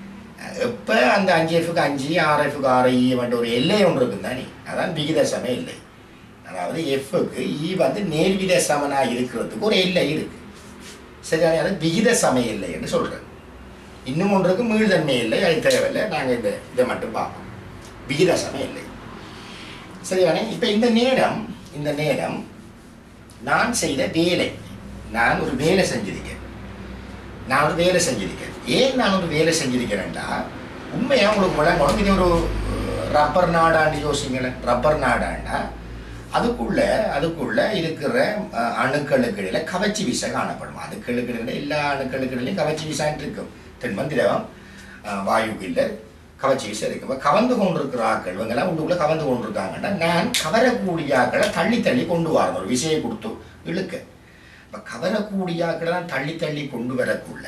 எப்போ அந்த அஞ்சு எஃப்க்கு அஞ்சு ஆறு எஃப்க்கு ஆறு ஈ வந்து ஒரு எல்லை ஒன்று இருக்கும் தானே அதான் விகித சமயம் இல்லை அதாவது எஃப்க்கு ஈ வந்து நேர்வித சமனாக இருக்கிறதுக்கு ஒரு எல்லை இருக்கு சரியான அது விகித சமய எல்லை என்று சொல்கிறேன் இன்னும் ஒன்றுக்கு மீள்தன்மை இல்லை அது தேவையில்லை நாங்கள் இந்த இதை மட்டும் பார்ப்போம் விகித சமய எல்லை சரியானே இப்போ இந்த நேரம் இந்த நேரம் நான் செய்த வேலை நான் ஒரு வேலை செஞ்சிருக்கேன் நான் ஒரு வேலை செஞ்சிருக்கேன் ஏன் நான் ஒரு வேலை செஞ்சிருக்கிறேன்டா உண்மையாக உங்களுக்கு விளங்கணும் இது ஒரு ரப்பர் நாடான்னு யோசிங்களேன் ரப்பர் நாடாண்டா அதுக்குள்ள அதுக்குள்ள இருக்கிற அஹ், அணுக்களுக்கு இடையில கவச்சி விசை காணப்படும் அணுக்களுக்கு இடையில எல்லா அணுக்களுக்கு இடையிலையும் கவச்சி விசான்ட்டு இருக்கும் தென்மன் திரவம் அஹ், வாயுக்கு இல்லை கவச்சி விசை இருக்கு இப்போ கவர்ந்து கொண்டிருக்கிற ஆக்கள் இவங்கெல்லாம் உள்ளுக்குள்ள கவர்ந்து கொண்டிருக்காங்கன்னா நான் கவரக்கூடிய ஆக்களை தள்ளி தள்ளி கொண்டு வரணும் ஒரு விசையை கொடுத்து இழுக்க இப்போ கவரக்கூடிய ஆக்களை நான் தள்ளி தள்ளி கொண்டு வரக்குள்ள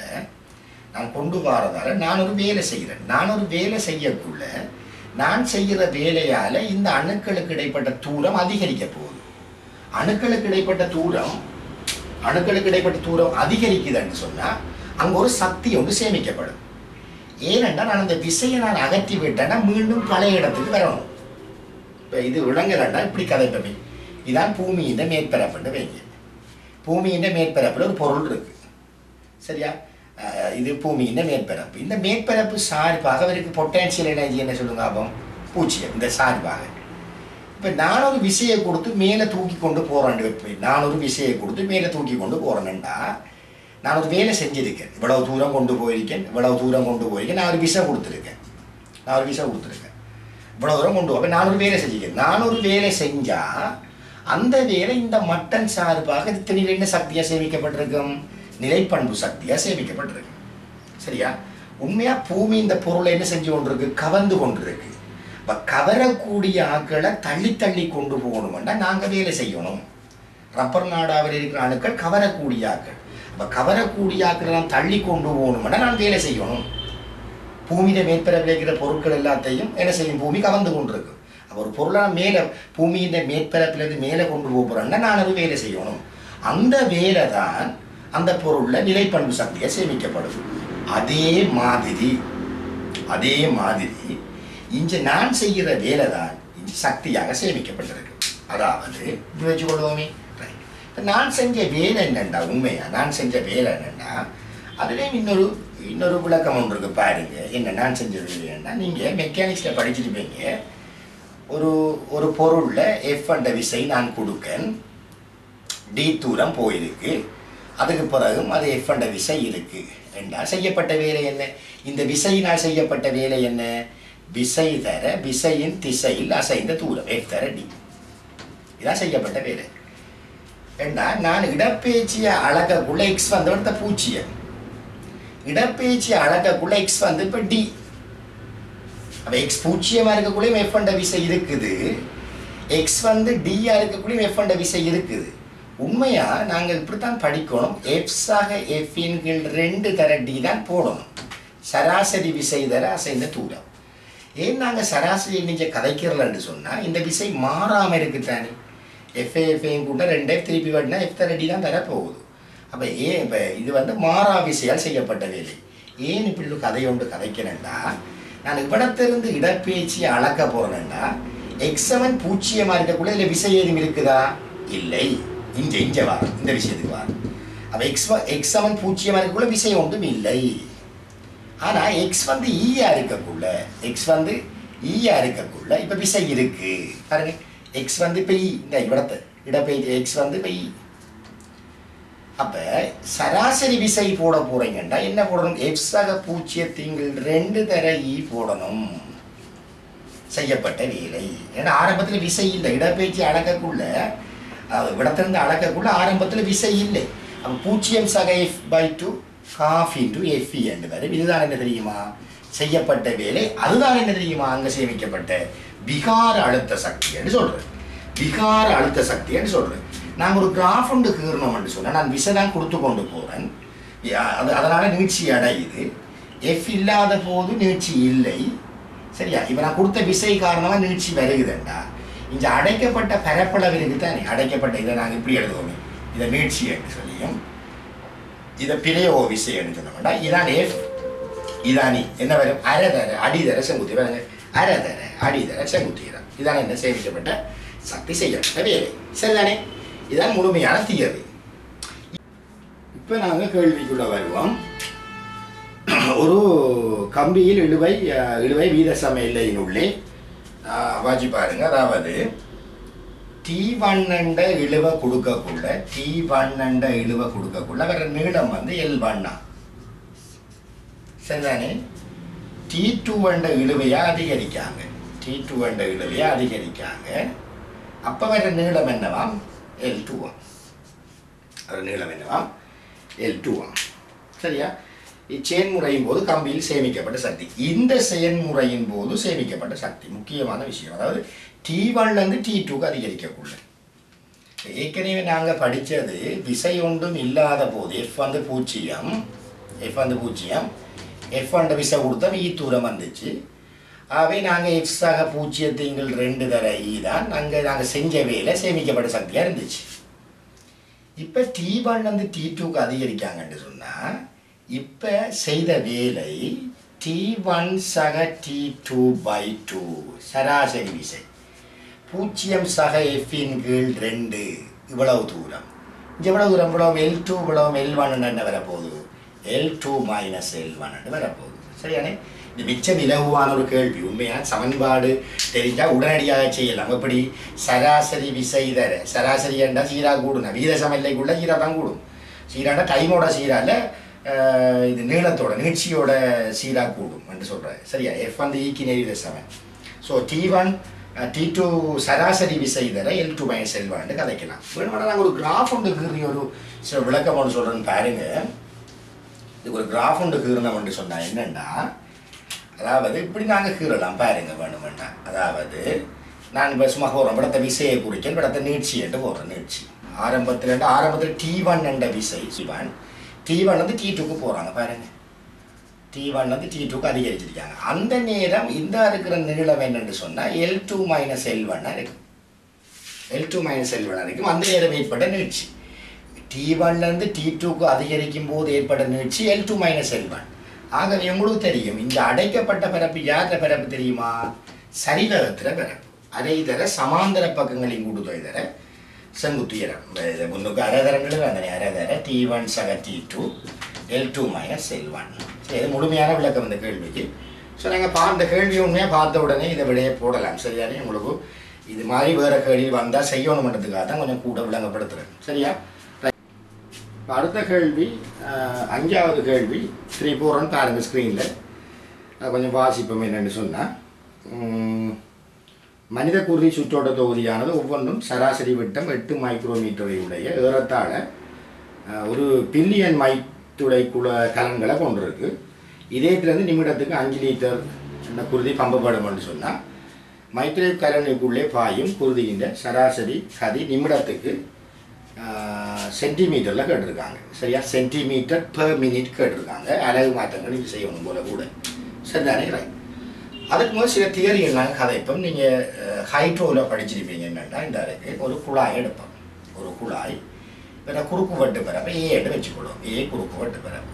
நான் கொண்டு வரதால நான் ஒரு வேலை செய்கிறேன் நான் ஒரு வேலை செய்யக்குள்ள நான் செய்கிற வேலையால இந்த அணுக்களுக்கு இடைப்பட்ட தூரம் அதிகரிக்க போகுது அணுக்களுக்கு இடைப்பட்ட தூரம் அணுக்களுக்கு இடைப்பட்ட தூரம் அதிகரிக்குதுன்னு சொன்னா அங்க ஒரு சக்தி ஒன்று சேமிக்கப்படும் ஏனென்றால் நான் அந்த விசையை நான் அகற்றி விட்டேன்னா மீண்டும் பழைய இடத்துக்கு வரணும் இப்போ இது விலங்குகள்னா இப்படி கதைப்பமே இதான் பூமியின் மேற்பரப்புன்னு வைங்க பூமியின் மேற்பரப்புல ஒரு பொருள் இருக்கு சரியா அஹ் இது பூமியின் மேற்பரப்பு இந்த மேற்பரப்பு சார்பாக அவருக்கு பொட்டான்சியல் எனர்ஜி என்ன சொல்லுங்க அப்போ பூச்சியம் இந்த சார்பாக இப்போ நான் ஒரு விசையை கொடுத்து மேலே தூக்கி கொண்டு போகிறேன்னு வைப்பேன் நான் ஒரு விசையை கொடுத்து மேலே தூக்கி கொண்டு போகிறேன்டா நான் ஒரு வேலை செஞ்சிருக்கேன் இவ்வளவு தூரம் கொண்டு போயிருக்கேன் இவ்வளவு தூரம் கொண்டு போயிருக்கேன் நான் ஒரு விசை கொடுத்துருக்கேன் நான் ஒரு விசை கொடுத்துருக்கேன் இவ்வளவு தூரம் கொண்டு போவேன் நான் ஒரு வேலை செஞ்சிருக்கேன் நான் ஒரு வேலை செஞ்சா அந்த வேலை இந்த மட்டன் சார்பாக இத்தனையில் என்ன சக்தியாக சேமிக்கப்பட்டிருக்கும் நிலைப்பண்பு சக்தியாக சேமிக்கப்பட்டிருக்கு சரியா உண்மையா பூமி இந்த பொருளை என்ன செஞ்சு கொண்டிருக்கு கவர்ந்து கொண்டிருக்கு அப்ப கவரக்கூடிய ஆக்களை தள்ளி தள்ளி கொண்டு போகணும்னா நாங்க வேலை செய்யணும் ரப்பர் நாடாவில் இருக்கிற அணுக்கள் கவரக்கூடிய ஆக்கள் அப்ப கவரக்கூடிய ஆக்களை நான் தள்ளி கொண்டு போகணும்னா நான் வேலை செய்யணும் பூமியில மேற்பரப்பில் இருக்கிற பொருட்கள் எல்லாத்தையும் என்ன செய்யும் பூமி கவர்ந்து கொண்டிருக்கு அப்ப ஒரு பொருளை நான் மேலே பூமியின் மேற்பரப்பிலிருந்து மேலே கொண்டு போகிறேன்னா நான் அது வேலை செய்யணும் அந்த வேலை தான் அந்த பொருள்ல நிலைப்பண்பு சக்தியை சேமிக்கப்படும் அதே மாதிரி அதே மாதிரி இங்க நான் செய்கிற வேலை தான் இங்க சக்தியாக சேமிக்கப்பட்டிருக்கு அதாவது இப்படி வச்சுக்கொள்வோமே Right. இப்ப நான் செஞ்ச வேலை என்னண்டா உண்மையா நான் செஞ்ச வேலை என்னண்டா அதுலேயும் இன்னொரு இன்னொரு விளக்கம் ஒன்று இருக்கு பாருங்க என்ன நான் செஞ்ச வேலை என்னன்னா நீங்க மெக்கானிக்ஸ்ல படிச்சிருப்பீங்க ஒரு ஒரு பொருள்ல எஃப் என்ற விசை நான் கொடுக்கேன் டி தூரம் போயிருக்கு அதுக்கு பிறகும் அது எஃப் என்ற விசை இருக்கு என்றால் செய்யப்பட்ட வேலை என்ன இந்த விசையினால் செய்யப்பட்ட வேலை என்ன விசை தர விசையின் திசையில் அசைந்த தூரம் எஃப் தர டி இதான் செய்யப்பட்ட வேலை என்றால் நான் இடப்பெயர்ச்சியை அழகக்குள்ள எக்ஸ் வந்து எடுத்த பூச்சியை இடப்பெயர்ச்சியை அழகக்குள்ள எக்ஸ் வந்து இப்போ டி அப்போ எக்ஸ் பூச்சியமாக இருக்கக்குள்ளேயும் எஃப் என்ற விசை இருக்குது எக்ஸ் வந்து டியா இருக்கக்கூடிய எஃப் என்ற விசை இருக்குது உண்மையா நாங்கள் இப்படித்தான் படிக்கணும் எஃப்ஸாக எஃபின் கீழ் ரெண்டு தர டி தான் போடணும் சராசரி விசை தர அசைந்த தூரம் ஏன் நாங்கள் சராசரி நீங்க கதைக்கிறலன்னு சொன்னால் இந்த விசை மாறாமல் இருக்குத்தானே எஃப்ஏ எஃப்ஏயும் கூட ரெண்டே திருப்பி வட்டினா எஃப் தர டி தான் தரப்போகுது அப்போ ஏன் இப்போ இது வந்து மாறா விசையால் செய்யப்பட்ட வேலை ஏன் இப்படி ஒரு கதை ஒன்று கதைக்கிறேன்டா நான் இவ்விடத்திலிருந்து இடப்பெயர்ச்சி அளக்க போகிறேன்டா எக்ஸவன் பூச்சியமாக இருக்கக்குள்ள இதில் விசை ஏதும் இருக்குதா இல்லை இங்கே இங்கே வா இந்த விஷயத்துக்கு வா அப்போ எக்ஸ் எக்ஸ் செவன் பூஜ்ஜியமாக இருக்கக்குள்ள விசை ஒன்றும் இல்லை ஆனால் எக்ஸ் வந்து ஈயா இருக்கக்குள்ள எக்ஸ் வந்து ஈயா இருக்கக்குள்ள இப்போ விசை இருக்கு பாருங்க எக்ஸ் வந்து இப்போ ஈ இந்த இடத்தை இடப்பெயர்ச்சி எக்ஸ் வந்து இப்போ ஈ அப்ப சராசரி விசை போட போறீங்கன்னா என்ன போடணும் எஃப் சக பூஜ்ஜியத்திங்கள் ரெண்டு தர இ போடணும் செய்யப்பட்ட வேலை ஏன்னா ஆரம்பத்தில் விசை இல்லை இடப்பெயர்ச்சி அளக்கக்குள்ள அஹ், இடத்திலிருந்து அளக்கக்குள்ள ஆரம்பத்தில் விசை இல்லை அப்போ பூஜ்ஜியம் சக எஃப் பை டூ காஃப் இன்டு எஃப்இ என்று வரும் இதுதான் என்ன தெரியுமா செய்யப்பட்ட வேலை அதுதான் என்ன தெரியுமா அங்கே சேமிக்கப்பட்ட விகார அழுத்த சக்தி என்று சொல்றேன் விகார அழுத்த சக்தி என்று சொல்றேன் நாங்கள் ஒரு கிராஃப் ஒன்று கீறணும்னு சொன்னால் நான் விசை தான் கொடுத்து கொண்டு போகிறேன் அது அதனால நீட்சி அடையுது எஃப் இல்லாத போது நீட்சி இல்லை சரியா இப்போ நான் கொடுத்த விசை காரணமாக நீட்சி வருகுதுண்டா இங்கே அடைக்கப்பட்ட பரப்பளவு இருக்குது தானே அடைக்கப்பட்ட இதை நாங்கள் இப்படி எழுதுவோமே இதை நீட்சி என்று சொல்லியும் இதை பிழையோ விசை என்று சொல்ல வேண்டாம் இதான் எஃப் இதானி என்ன வரும் அரைதர அடிதர செங்குத்தி பாருங்க அரைதர அடிதர செங்குத்தி இதான் இதான் என்ன சேமிக்கப்பட்ட சக்தி செய்யப்பட்ட வேலை சரிதானே இதான் முழுமையான தியரி இப்போ நாங்கள் கேள்விக்குள்ள வருவோம் ஒரு கம்பியில் இழுவை அஹ், இழுவை வீத சம எல்லையினுள்ளே அஹ், வாசி பாருங்க அதாவது டி வண்ணண்ட இழுவை கொடுக்கக்குள்ள டி வண்ணண்ட இழுவை கொடுக்கக்குள்ள வேற நீளம் வந்து எல் வண்ணா சரிதானே டி டூ வண்ட இழுவையா அதிகரிக்காங்க டி டூ வண்ட இழுவையா அதிகரிக்காங்க அப்போ வர நீளம் என்னவாம் எல் டூவாம் அது நீளம் என்னவாம் எல் டூவாம் சரியா இச்செயன்முறையின் போது கம்பியில் சேமிக்கப்பட்ட சக்தி இந்த செயல்முறையின் போது சேமிக்கப்பட்ட சக்தி முக்கியமான விஷயம் அதாவது டி ஒன்லேருந்து டி டூக்கு அதிகரிக்கக்குள்ள ஏற்கனவே நாங்கள் படித்தது விசை ஒன்றும் இல்லாத போது எஃப் வந்து பூஜ்ஜியம் எஃப் வந்து பூஜ்ஜியம் எஃப் வந்து விசை கொடுத்தா வி தூரம் வந்துச்சு ஆகவே நாங்கள் எக்ஸாக பூஜ்ஜியத்தைங்கள் ரெண்டு தர ஈ தான் நாங்கள் நாங்கள் செஞ்ச வேலை சேமிக்கப்பட்ட சக்தியாக இருந்துச்சு இப்போ டி ஒன் வந்து டி டூக்கு அதிகரிக்காங்கன்னு சொன்னால் இப்போ செய்த வேலை டி ஒன் சக டி டூ பை டூ சராசரி விசை பூஜ்ஜியம் சக எஃபின் கீழ் ரெண்டு இவ்வளவு தூரம் இங்க எவ்வளவு தூரம் இவ்வளவு எல் டூ இவ்வளவு எல் ஒன் என்ன வரப்போகுது L two minus L one வரப்போகுது சரியானே இது மிச்சம் இலகுவான ஒரு கேள்வி உண்மையா சமன்பாடு தெரிஞ்சா உடனடியாக செய்யலாம் எப்படி சராசரி விசை தர சராசரி என்றால் சீரா கூடும் வீத சமநிலைக்குள்ள சீரா தான் கூடும் சீராண்டா டைமோட சீரால அஹ், இது நீளத்தோட நீட்சியோட சீரா கூடும் என்று சொல்றாரு சரியா எஃப் வந்து ஈக்கி நெறித சமன் so T one T two சராசரி விசை தர L two minus L one கதைக்கலாம் வேணுமானா நாங்கள் ஒரு கிராஃப் ஒன்று கீறி ஒரு சில விளக்கம் ஒன்று சொல்கிறேன்னு பாருங்க இதுக்கு ஒரு கிராஃப் ஒன்று கீறினோம்னு சொன்னா என்னன்னா அதாவது இப்படி நாங்கள் கீறலாம் பாருங்க வேணுமெண்டா அதாவது நான் இப்போ சும்மா போகிறோம் படத்தை விசையை குறிக்க படத்தை நீட்சி என்று போடுறேன் நீட்சி ஆரம்பத்தில் ஆரம்பத்தில் டி ஒன் என்ற விசை டி ஒன் டி ஒன் வந்து டி டூக்கு போகிறாங்க பாருங்க டி ஒன் வந்து டி டூக்கு அதிகரிச்சிருக்காங்க அந்த நேரம் இந்த இருக்கிற நீளம் என்னன்னு சொன்னால் எல் டூ மைனஸ் எல் ஒன்னாக இருக்கும் எல் டூ மைனஸ் எல் ஒன்னாக இருக்கும் அந்த நேரம் ஏற்பட்ட நீட்சி டி ஒன்லேருந்து டி டூக்கு அதிகரிக்கும் போது ஏற்பட்ட நீட்சி L two minus L one ஆகவே உங்களுக்கு தெரியும் இந்த அடைக்கப்பட்ட பரப்பு யார்கிட்ட பரப்பு தெரியுமா சரிவகத்தில் பரப்பு அரை தர சமாந்தர பக்கங்களின் கூடுதொகை தர செங்குத்துயரம் இது முன்னுக்கு அரை தரங்கள் அந்த அரை தர டி ஒன் சக T two L two minus L one சரி இது முழுமையான விளக்கம் இந்த கேள்விக்கு ஸோ நாங்கள் பார்த்த கேள்வி உண்மையாக பார்த்த உடனே இதை விடையே போடலாம் சரியானே உங்களுக்கு இது மாதிரி வேறு கேள்வி வந்தால் செய்யணுமன்றதுக்காக தான் கொஞ்சம் கூட விளங்கப்படுத்துகிறேன் சரியா இப்ப அடுத்த கேள்வி அஹ், அஞ்சாவது கேள்வி த்ரீ ஃபோர்னு பாருங்க ஸ்க்ரீனில் கொஞ்சம் வாசிப்போம் என்னன்னு சொன்னால் மனித குருதி சுற்றோட்ட தொகுதியானது ஒவ்வொன்றும் சராசரி விட்டம் எட்டு மைக்ரோமீட்டரை உடைய ஏறத்தாழ அஹ், ஒரு பில்லியன் மைத்துடைக்குள்ள கலன்களை கொண்டிருக்கு இதயத்திலேருந்து நிமிடத்துக்கு அஞ்சு லிட்டர் இந்த குருதி பம்பப்படும்னு சொன்னால் மைக்ரோவேவ் கலனுக்குள்ளே பாயும் குருதியின் சராசரி கதி நிமிடத்துக்கு சென்டிமீட்டரில் கேட்டிருக்காங்க சரியா சென்டிமீட்டர் பெர் மினிட் கேட்டிருக்காங்க அழகு மாற்றங்கள் இது செய்யணும் போல கூட சரிதானே ரைட் அதுக்கு முதல் சில தியரிகள்லாம் கதைப்போம் நீங்கள் ஹைட்ரோவில் படிச்சிருப்பீங்க என்னென்னா இந்த இருக்கு ஒரு குழாய் எடுப்போம் ஒரு குழாய் இப்போ குறுக்கு வெட்டு பிறப்பு ஏன்னு வச்சுக்கொள்ளும் ஏ குறுக்கு வெட்டு பிறப்பு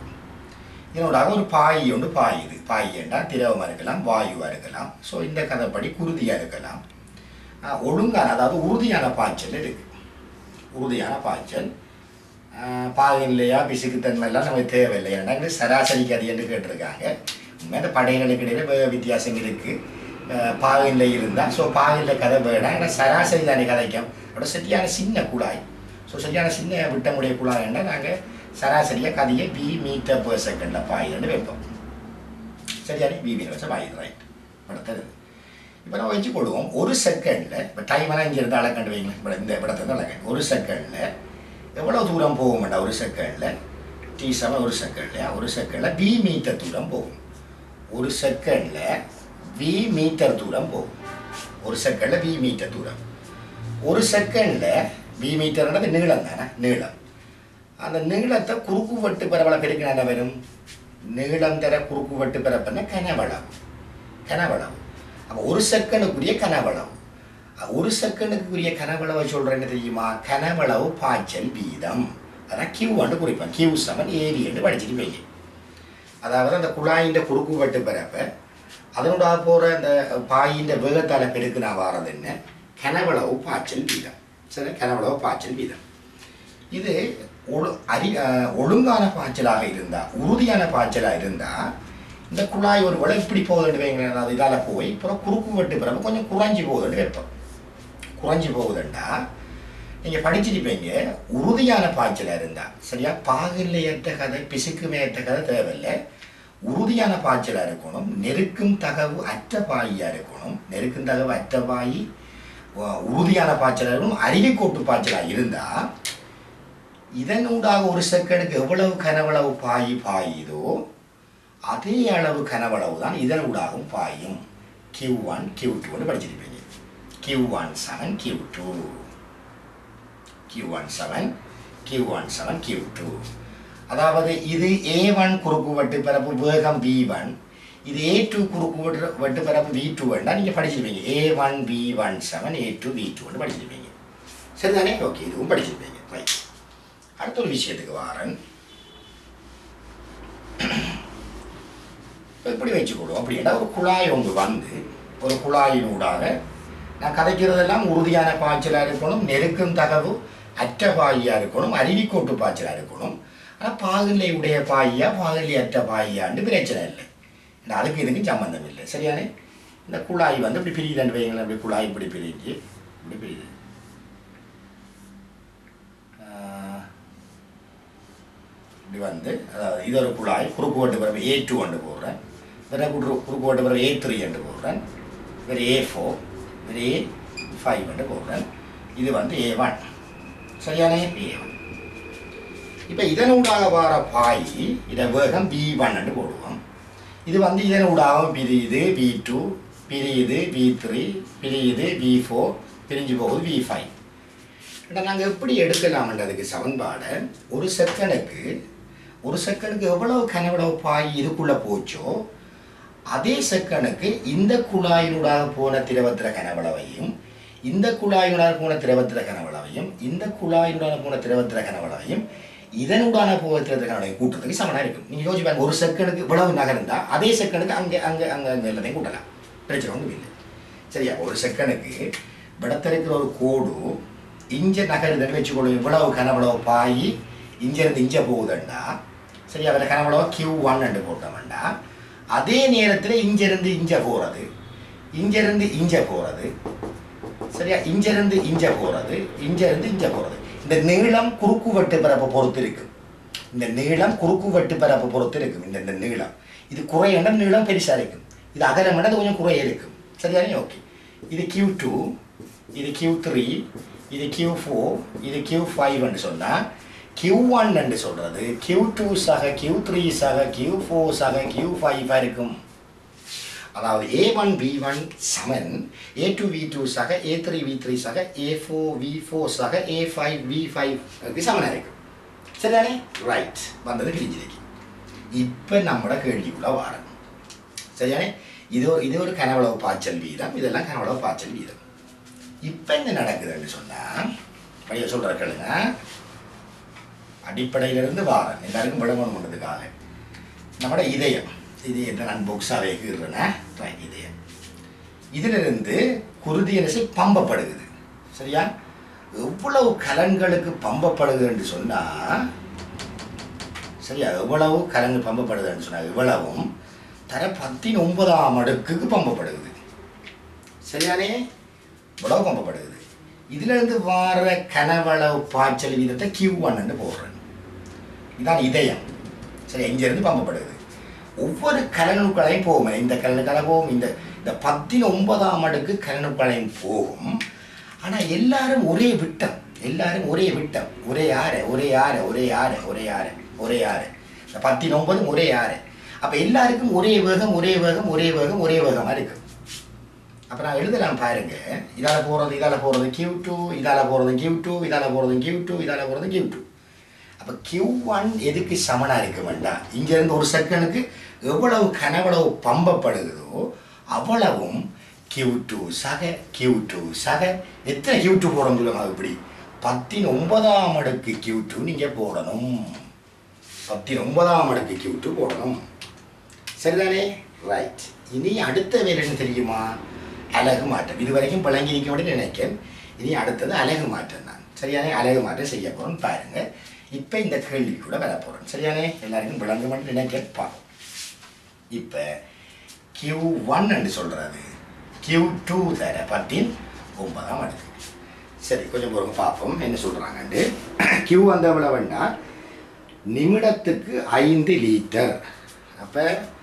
இதனோடாக ஒரு பாய் ஒன்று பாயுது பாய்னா திரவமாக இருக்கலாம் வாயுவாக இருக்கலாம் ஸோ இந்த கதைப்படி குருதியாக இருக்கலாம் ஆஹ் ஒழுங்கான அதாவது உறுதியான பாய்ச்சல் இருக்கு உறுதியான பாய்ச்சல் ஆஹ் பாகநிலையா பிசுக்குத்தன்மை எல்லாம் நமக்கு தேவையில்லை ஏன்னா இது சராசரி கதின்னு கேட்டிருக்காங்க உண்மையாக இந்த படைகளுக்கு இடையில வே- வித்தியாசம் இருக்கு ஆஹ் பாகநிலை இருந்தால் ஸோ பாகநிலை கதை வேணாம் ஏன்னா சராசரி தானே கதைக்கும் அதோட சரியான சின்ன குழாய் ஸோ சரியான சின்ன விட்டமுடைய குழாய்னா நாங்கள் சராசரியாக கதையை பி மீட்டர் per செகண்டில் பாயிரண்டு வைப்போம் சரியானே பிபியில் வச்சா பாயுது ரைட் அடுத்தது இப்போ நம்ம வச்சு கொள்வோம் ஒரு செகண்டில் இப்போ டைம் எல்லாம் இங்கே இருந்து அளக்கண்டு வைங்களேன் இப்போ இந்த இடத்துல இருந்து அளக்கண்டு ஒரு செகண்டில் எவ்வளோ தூரம் போகும் வேண்டாம் ஒரு செகண்டில் டி செவன் ஒரு செகண்ட்லையா ஒரு செகண்டில் பி மீட்டர் தூரம் போகும் ஒரு செகண்டில் வி மீட்டர் தூரம் போகும் ஒரு செகண்டில் வி மீட்டர் தூரம் ஒரு செகண்டில் வி மீட்டர்ன்றது நீளம் தானே நீளம் அந்த நீளத்தை குறுக்கு வெட்டு பரவலை பெருக்கினா என்ன வரும் நீளம் தர குறுக்கு வெட்டு பரப்புன்னா கனவளவு கனவளவு அப்போ ஒரு செகண்டுக்குரிய கனவளவு அஹ் ஒரு செகண்டுக்குரிய கனவளவை சொல்கிறேன் என்ன தெரியுமா கனவளவு பாய்ச்சல் வீதம் அதான் கியூ வந்து குறிப்பேன் கியூ செவன் ஏரி என்று படிச்சுட்டு போய் அதாவது அந்த குழாயின் குறுக்கு வெட்டு பரப்ப அதனோட போகிற அந்த பாயின் வேகத்தால் பெருக்கினா வாரது என்ன கனவளவு பாய்ச்சல் வீதம் சரி கனவளவு பாய்ச்சல் வீதம் இது ஒழு அரி அஹ் ஒழுங்கான பாய்ச்சலாக இருந்தால் உறுதியான பாய்ச்சலாக இருந்தால் இந்த குழாய் ஒரு வேளை இப்படி போகுதுன்னு வைங்களேன் அது இதால் போய் அப்புறம் குறுக்கு வெட்டு பிறகு கொஞ்சம் குறைஞ்சி போகுதுன்னு வைப்போம் குறைஞ்சி போகுதுண்டா நீங்கள் படிச்சிருப்பீங்க உறுதியான பாய்ச்சலாக இருந்தால் சரியா பாகில்லையற்ற கதை பிசுக்குமையற்ற கதை தேவையில்லை உறுதியான பாய்ச்சலாக இருக்கணும் நெருக்கும் தகவு அற்ற பாயியாக இருக்கணும் நெருக்கும் தகவு அற்ற பாயி உ- உறுதியான பாய்ச்சலாக இருக்கணும் அருவிக்கோட்டு பாய்ச்சலாக இருந்தால் இதனூடாக ஒரு செகண்டுக்கு எவ்வளவு கனவளவு பாய் பாயுதோ அதே அளவு கனவளவு தான் இதனூடாகவும் பாயும் கியூ ஒன் கியூ டூன்னு படிச்சிருப்பீங்க Q one seven Q two Q one seven Q one seven Q two அதாவது இது ஏ ஒன் குறுக்கு வெட்டு பிறப்பு வேகம் வி ஒன் இது ஏ டூ குறுக்கு வெட்டு வெட்டு பிறப்பு வி டூ வேண்டா நீங்கள் படிச்சிருப்பீங்க A one V one seven A two V டூன்னு படிச்சிருப்பீங்க சரிதானே ஓகே இதுவும் படிச்சிருப்பீங்க ரைட் அடுத்த ஒரு விஷயத்துக்கு வாரன் இப்ப இப்படி வச்சுக்கொள்வோம் அப்படின்னா ஒரு குழாய் ஒன்று வந்து ஒரு குழாயினூடாக நான் கதைக்கிறதெல்லாம் உறுதியான பாய்ச்சலாக இருக்கணும் நெருக்கும் தகவு அற்ற பாயியாக இருக்கணும் அருவிக்கோட்டு பாய்ச்சலாக இருக்கணும் ஆனால் பாகில்லை உடைய பாயியா பாகில்லை அற்ற பாயியான்னு பிரச்சனை இல்லை இந்த அதுக்கு இதுக்கு சம்மந்தம் இல்லை சரியானே இந்த குழாய் வந்து இப்படி பிரியுதுன்னு வைங்களேன் இப்படி குழாய் இப்படி பிரிஞ்சு இப்படி பிரியுது ஆஹ், இப்படி வந்து அதாவது இது ஒரு குழாய் குறுக்கு ஓட்டு பிறகு ஏ டூ ஒன்று போடுறேன் வேறு குறு குறுக்கு ஓட்டு பிறகு ஏ த்ரீ என்று போடுறேன் வேறு ஏ ஃபோர் வேறு ஏ ஃபைவ் என்று போடுறேன் இது வந்து ஏ ஒன் சரியானே ஏ ஒன் இப்போ இதனூடாக வர பாய் இதை வேகம் பி ஒன் என்று போடுவோம் இது வந்து இதனூடாகவும் பிரியுது பி டூ பிரியுது பி த்ரீ பிரியுது பி ஃபோர் பிரிஞ்சு போகுது பி ஃபைவ் இப்போ நாங்கள் எப்படி எடுக்கலாம்ன்றதுக்கு சமன்பாடை ஒரு செகண்டுக்கு ஒரு செகண்டுக்கு எவ்வளவு கனவளவு பாய் இதுக்குள்ளே போச்சோ அதே செகண்டுக்கு இந்த குழாயினூடாக போன திரவத்திர கனவளவையும் இந்த குழாயினூடாக போன திரவத்திர கனவளவையும் இந்த குழாயினூடாக போன திரவத்திர கனவளவையும் இதனூடான போக திரவத்திர கனவளையும் கூட்டுறதுக்கு சமனாக இருக்கும் நீங்கள் யோசிச்சு பாருங்க ஒரு செகண்டுக்கு இவ்வளவு நகர்ந்தா அதே செகண்டுக்கு அங்கே அங்கே அங்கே அங்கே எல்லாத்தையும் கூட்டலாம் பிரச்சனை ஒன்றும் இல்லை சரியா ஒரு செகண்டுக்கு விடத்திருக்கிற ஒரு கோடு இஞ்ச நகருதுன்னு வச்சுக்கொள்ளும் இவ்வளவு கனவளவு பாய் இங்கிருந்து இஞ்ச போகுதுண்டா சரியா அதில் கனவளவு கியூ ஒன் என்று போட்டோம்டா அதே நேரத்தில் இங்கிருந்து இஞ்ச போகிறது இங்கிருந்து இஞ்ச போகிறது சரியா இங்கிருந்து இஞ்ச போகிறது இங்கிருந்து இஞ்ச போகிறது இந்த நீளம் குறுக்கு வெட்டு பரப்பை பொறுத்து இருக்கு இந்த நீளம் குறுக்கு வெட்டு பரப்பை பொறுத்து இருக்கும் இந்த இந்த நீளம் இது குறையண்ட நீளம் பெருசாக இருக்கும் இது அகலம் அது கொஞ்சம் குறைய இருக்கும் சரியானே ஓகே இது கியூ டூ இது கியூ த்ரீ இது கியூ ஃபோர் இது கியூ ஃபைவ்னு சொன்னால் கியூ ஒன்னு சொல்கிறது கியூ டூ சக கியூ த்ரீ சக கியூ ஃபோர் சக கியூ ஃபைவ் இருக்கும் அதாவது ஏ ஒன் பி ஒன் சமன் ஏ டூ வி டூ சக ஏ த்ரீ வி த்ரீ சக ஏ ஃபோர் வி ஃபோர் சக ஏ ஃபைவ் வி ஃபைவ் சமனாக இருக்கும் சரிதானே ரைட் வந்தது கிழிஞ்சிருக்கு இப்போ நம்மளோட கேள்விக்குள்ள வாரம் சரியானே இது ஒரு இது ஒரு கனவளவு பாய்ச்சல் வீதம் இதெல்லாம் கனவளவு பாய்ச்சல் வீதம் இப்போ என்ன நடக்குதுன்னு சொன்னால் பைய சொல்கிற கேளுங்க அடிப்படையிலிருந்து வாரன் எல்லாருக்கும் விளம்பரம் பண்ணுறதுக்காக நம்மளோட இதயம் இதயத்தை நான் புக்ஸாக கீறுறேன்னா ரைட் இதயம் இதிலிருந்து குருதி அரிசி பம்பப்படுகிறது சரியா எவ்வளவு கலன்களுக்கு பம்பப்படுதுன்னு சொன்னால் சரியா எவ்வளவு கலங்கு பம்பப்படுதுன்னு சொன்னால் இவ்வளவும் தர பத்தின் ஒன்பதாம் அடுக்குக்கு பம்பப்படுகிறது சரியானே இவ்வளவு பம்பப்படுகிறது இதிலிருந்து வார கனவளவு பாய்ச்சல் வீதத்தை கியூ ஒன்னு போடுறேன் இதான் இதயம் சரி இங்கிருந்து பம்பப்படுகிறது ஒவ்வொரு கலனுக்களையும் போகும் இந்த கலனுக்களை போகும் இந்த இந்த பத்தின் ஒன்பதாம் அடுக்கு கலனுக்களையும் போகும் ஆனால் எல்லாரும் ஒரே விட்டம் எல்லாரும் ஒரே விட்டம் ஒரே ஆறு ஒரே ஆறு ஒரே ஆறு ஒரே ஆறு ஒரே ஆறு இந்த பத்தின் ஒன்பதும் ஒரே ஆறு அப்போ எல்லாருக்கும் ஒரே வேகம் ஒரே வேகம் ஒரே வேகம் ஒரே வேகமாக இருக்கு அப்போ நான் எழுதலாம் பாருங்க இதால் போகிறது இதால் போகிறது கியூ டூ இதால் போகிறது கியூ டூ இதால் போகிறது கியூ டூ இதால் போகிறது கியூ டூ அப்போ கியூ ஒன் எதுக்கு சமனாக இருக்க வேண்டாம் இங்கேருந்து ஒரு செகண்டுக்கு எவ்வளவு கனவளவு பம்பப்படுகிறதோ அவ்வளவும் கியூ டூ சக கியூ டூ சக எத்தனை கியூ டூ போடணும் சொல்லுங்க இப்படி பத்தின் ஒன்பதாம் அடுக்கு கியூ டூ நீங்கள் போடணும் பத்தின் ஒன்பதாம் அடுக்கு கியூ டூ போடணும் சரிதானே ரைட் இனி அடுத்த வேலை என்ன தெரியுமா அழகு மாற்றம் இது வரைக்கும் பழங்கி நிற்க வேண்டிய நினைக்கிறேன் இனி அடுத்தது அழகு மாற்றம் தான் சரியானே அழகு மாற்றம் செய்ய போகிறோம் பாருங்க இப்போ இந்த கேள்வி கூட வர போகிறோம் சரியானே எல்லாருக்கும் விளங்க மட்டும் நினைக்க பார்ப்போம் இப்போ கியூ ஒன் என்று சொல்கிறது கியூ டூ தர பத்தின் ஒன்பதாம் அடுக்கு சரி கொஞ்சம் பொறுங்க பார்ப்போம் என்ன சொல்கிறாங்கண்டு கியூ வந்த எவ்வளவுன்னா நிமிடத்துக்கு ஐந்து லிட்டர் அப்போ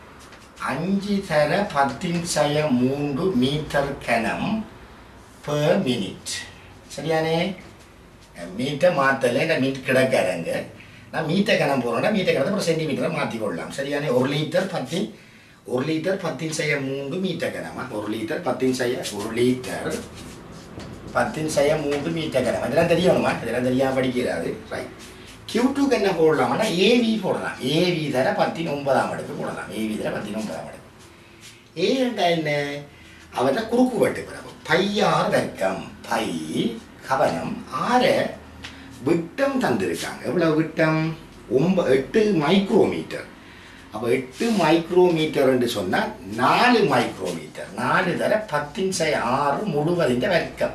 அஞ்சு தர பத்தின் சய மூன்று மீட்டர் கனம் பெர் மினிட் சரியானே மீட்டர் மாற்றலை இந்த மீட்டர் கிடக்காரங்க நான் மீட்டர் கணம் போகிறோம்னா மீட்டர் கணத்தை அப்புறம் சென்டிமீட்டரை மாற்றி கொள்ளலாம் சரியானே ஒரு லிட்டர் பத்தின் ஒரு லிட்டர் பத்தின் செய்ய மூன்று மீட்டர் கனமா ஒரு லிட்டர் பத்தின் செய்ய ஒரு லிட்டர் பத்தின் செய்ய மூன்று மீட்டர் கனம் இதெல்லாம் தெரியணுமா இதெல்லாம் தெரியாமல் படிக்கிறாரு ரைட் கியூ டூக்கு என்ன போடலாம்னா ஏவி போடலாம் ஏவி தர பத்தின் ஒன்பதாம் அடுக்கு போடலாம் ஏவி தர பத்தின் ஒன்பதாம் அடுக்கு ஏன்டா என்ன அவர்கிட்ட குறுக்கு வெட்டு பிறகு பையார் வர்க்கம் பை கவனம் ஆறு விட்டம் தந்திருக்காங்க எவ்வளவு விட்டம் ஒம்ப எட்டு மைக்ரோமீட்டர் அப்போ எட்டு மைக்ரோமீட்டர் என்று சொன்னால் நாலு மைக்ரோமீட்டர் நாலு தர பத்தின் சை ஆறு முழுவதிൻ്റെ வர்க்கம்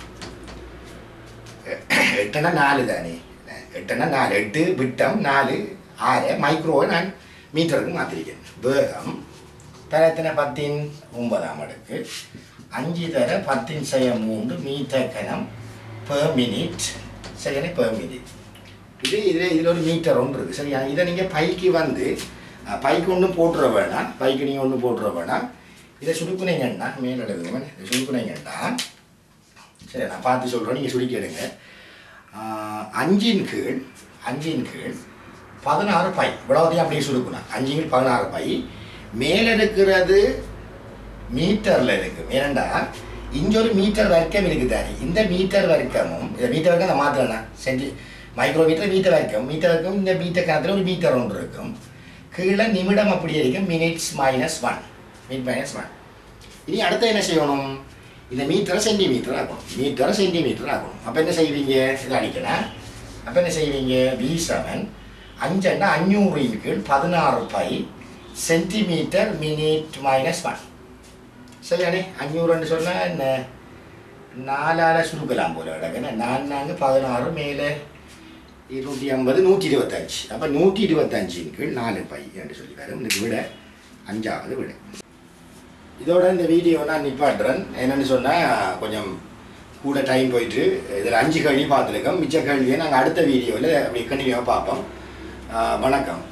எட்டுனா நாலு தானே எட்டுனா நாலு எட்டு விட்டம் நாலு ஆறு மைக்ரோவை நான் மீட்டருக்கு மாற்றிருக்கேன் வேகம் தர எத்தனை பத்தின் ஒன்பதாம் அடுக்கு அஞ்சு தர பத்தின் செய்ய மூன்று மீட்டர் கனம் பெர் மினிட் சரியானே பெர் மினிட் இது இதில் இதில் ஒரு மீட்டர் ஒன்று இருக்குது சரியா இதை நீங்கள் பைக்கு வந்து அஹ், பைக்கு ஒன்றும் போட்டுற வேணாம் பைக்கு நீங்கள் ஒன்றும் போட்டுற வேணாம் இதை சுடுக்குனீங்கன்னா மேல் எழுதுங்க இதை சுடுக்குனீங்கன்னா சரி நான் பார்த்து சொல்கிறேன் நீங்கள் சுருக்கி எடுங்க ஆஹ், அஞ்சின் கீழ் அஞ்சின் கீழ் பதினாறு பை இவ்வளவுதையும் அப்படியே சுருக்கணும் அஞ்சின் கீழ் பதினாறு பை மேலே இருக்கிறது மீட்டரில் இருக்கு ஏனண்டா இங்க ஒரு மீட்டர் வர்க்கம் இருக்குது தானே இந்த மீட்டர் வர்க்கமும் இந்த மீட்டர் வர்க்கம் நான் மாற்றலாம் சென்டி மைக்ரோமீட்டர் மீட்டர் வர்க்கம் மீட்டர் வர்க்கம் இந்த மீட்டர் கணத்தில் ஒரு மீட்டர் ஒன்று இருக்கும் கீழே நிமிடம் அப்படியே இருக்கும் minutes minus one minute minus one இனி அடுத்து என்ன செய்யணும் இந்த மீட்டரை சென்டிமீட்டர் ஆக்கணும் மீட்டரை சென்டிமீட்டர் ஆக்கணும் அப்போ என்ன செய்வீங்க இதை அடிக்கலாம் அப்போ என்ன செய்வீங்க வி செவன் அஞ்சன்னா அஞ்சூறின் கீழ் பதினாறு by centimetre minute minus one சரியானே அஞ்சூறுன்னு சொன்னால் என்ன நாலால் சுருக்கலாம் போல கிடக்குன்னு நாலு நான்கு பதினாறு மேலே இருநூற்றி ஐம்பது நூற்றி இருபத்தஞ்சு அப்போ நூற்றி இருபத்தஞ்சின் கீழ் நாலு பை என்று சொல்லி வரும் இந்த விட அஞ்சாவது விட இதோட இந்த வீடியோ நான் நிப்பாட்டுறேன் என்னன்னு சொன்னால் கொஞ்சம் கூட டைம் போயிட்டு இதில் அஞ்சு கேள்வி பார்த்துருக்கோம் மிச்ச கேள்வியை நாங்கள் அடுத்த வீடியோவில் அப்படி கண்டினியூவாக பார்ப்போம் ஆஹ் வணக்கம்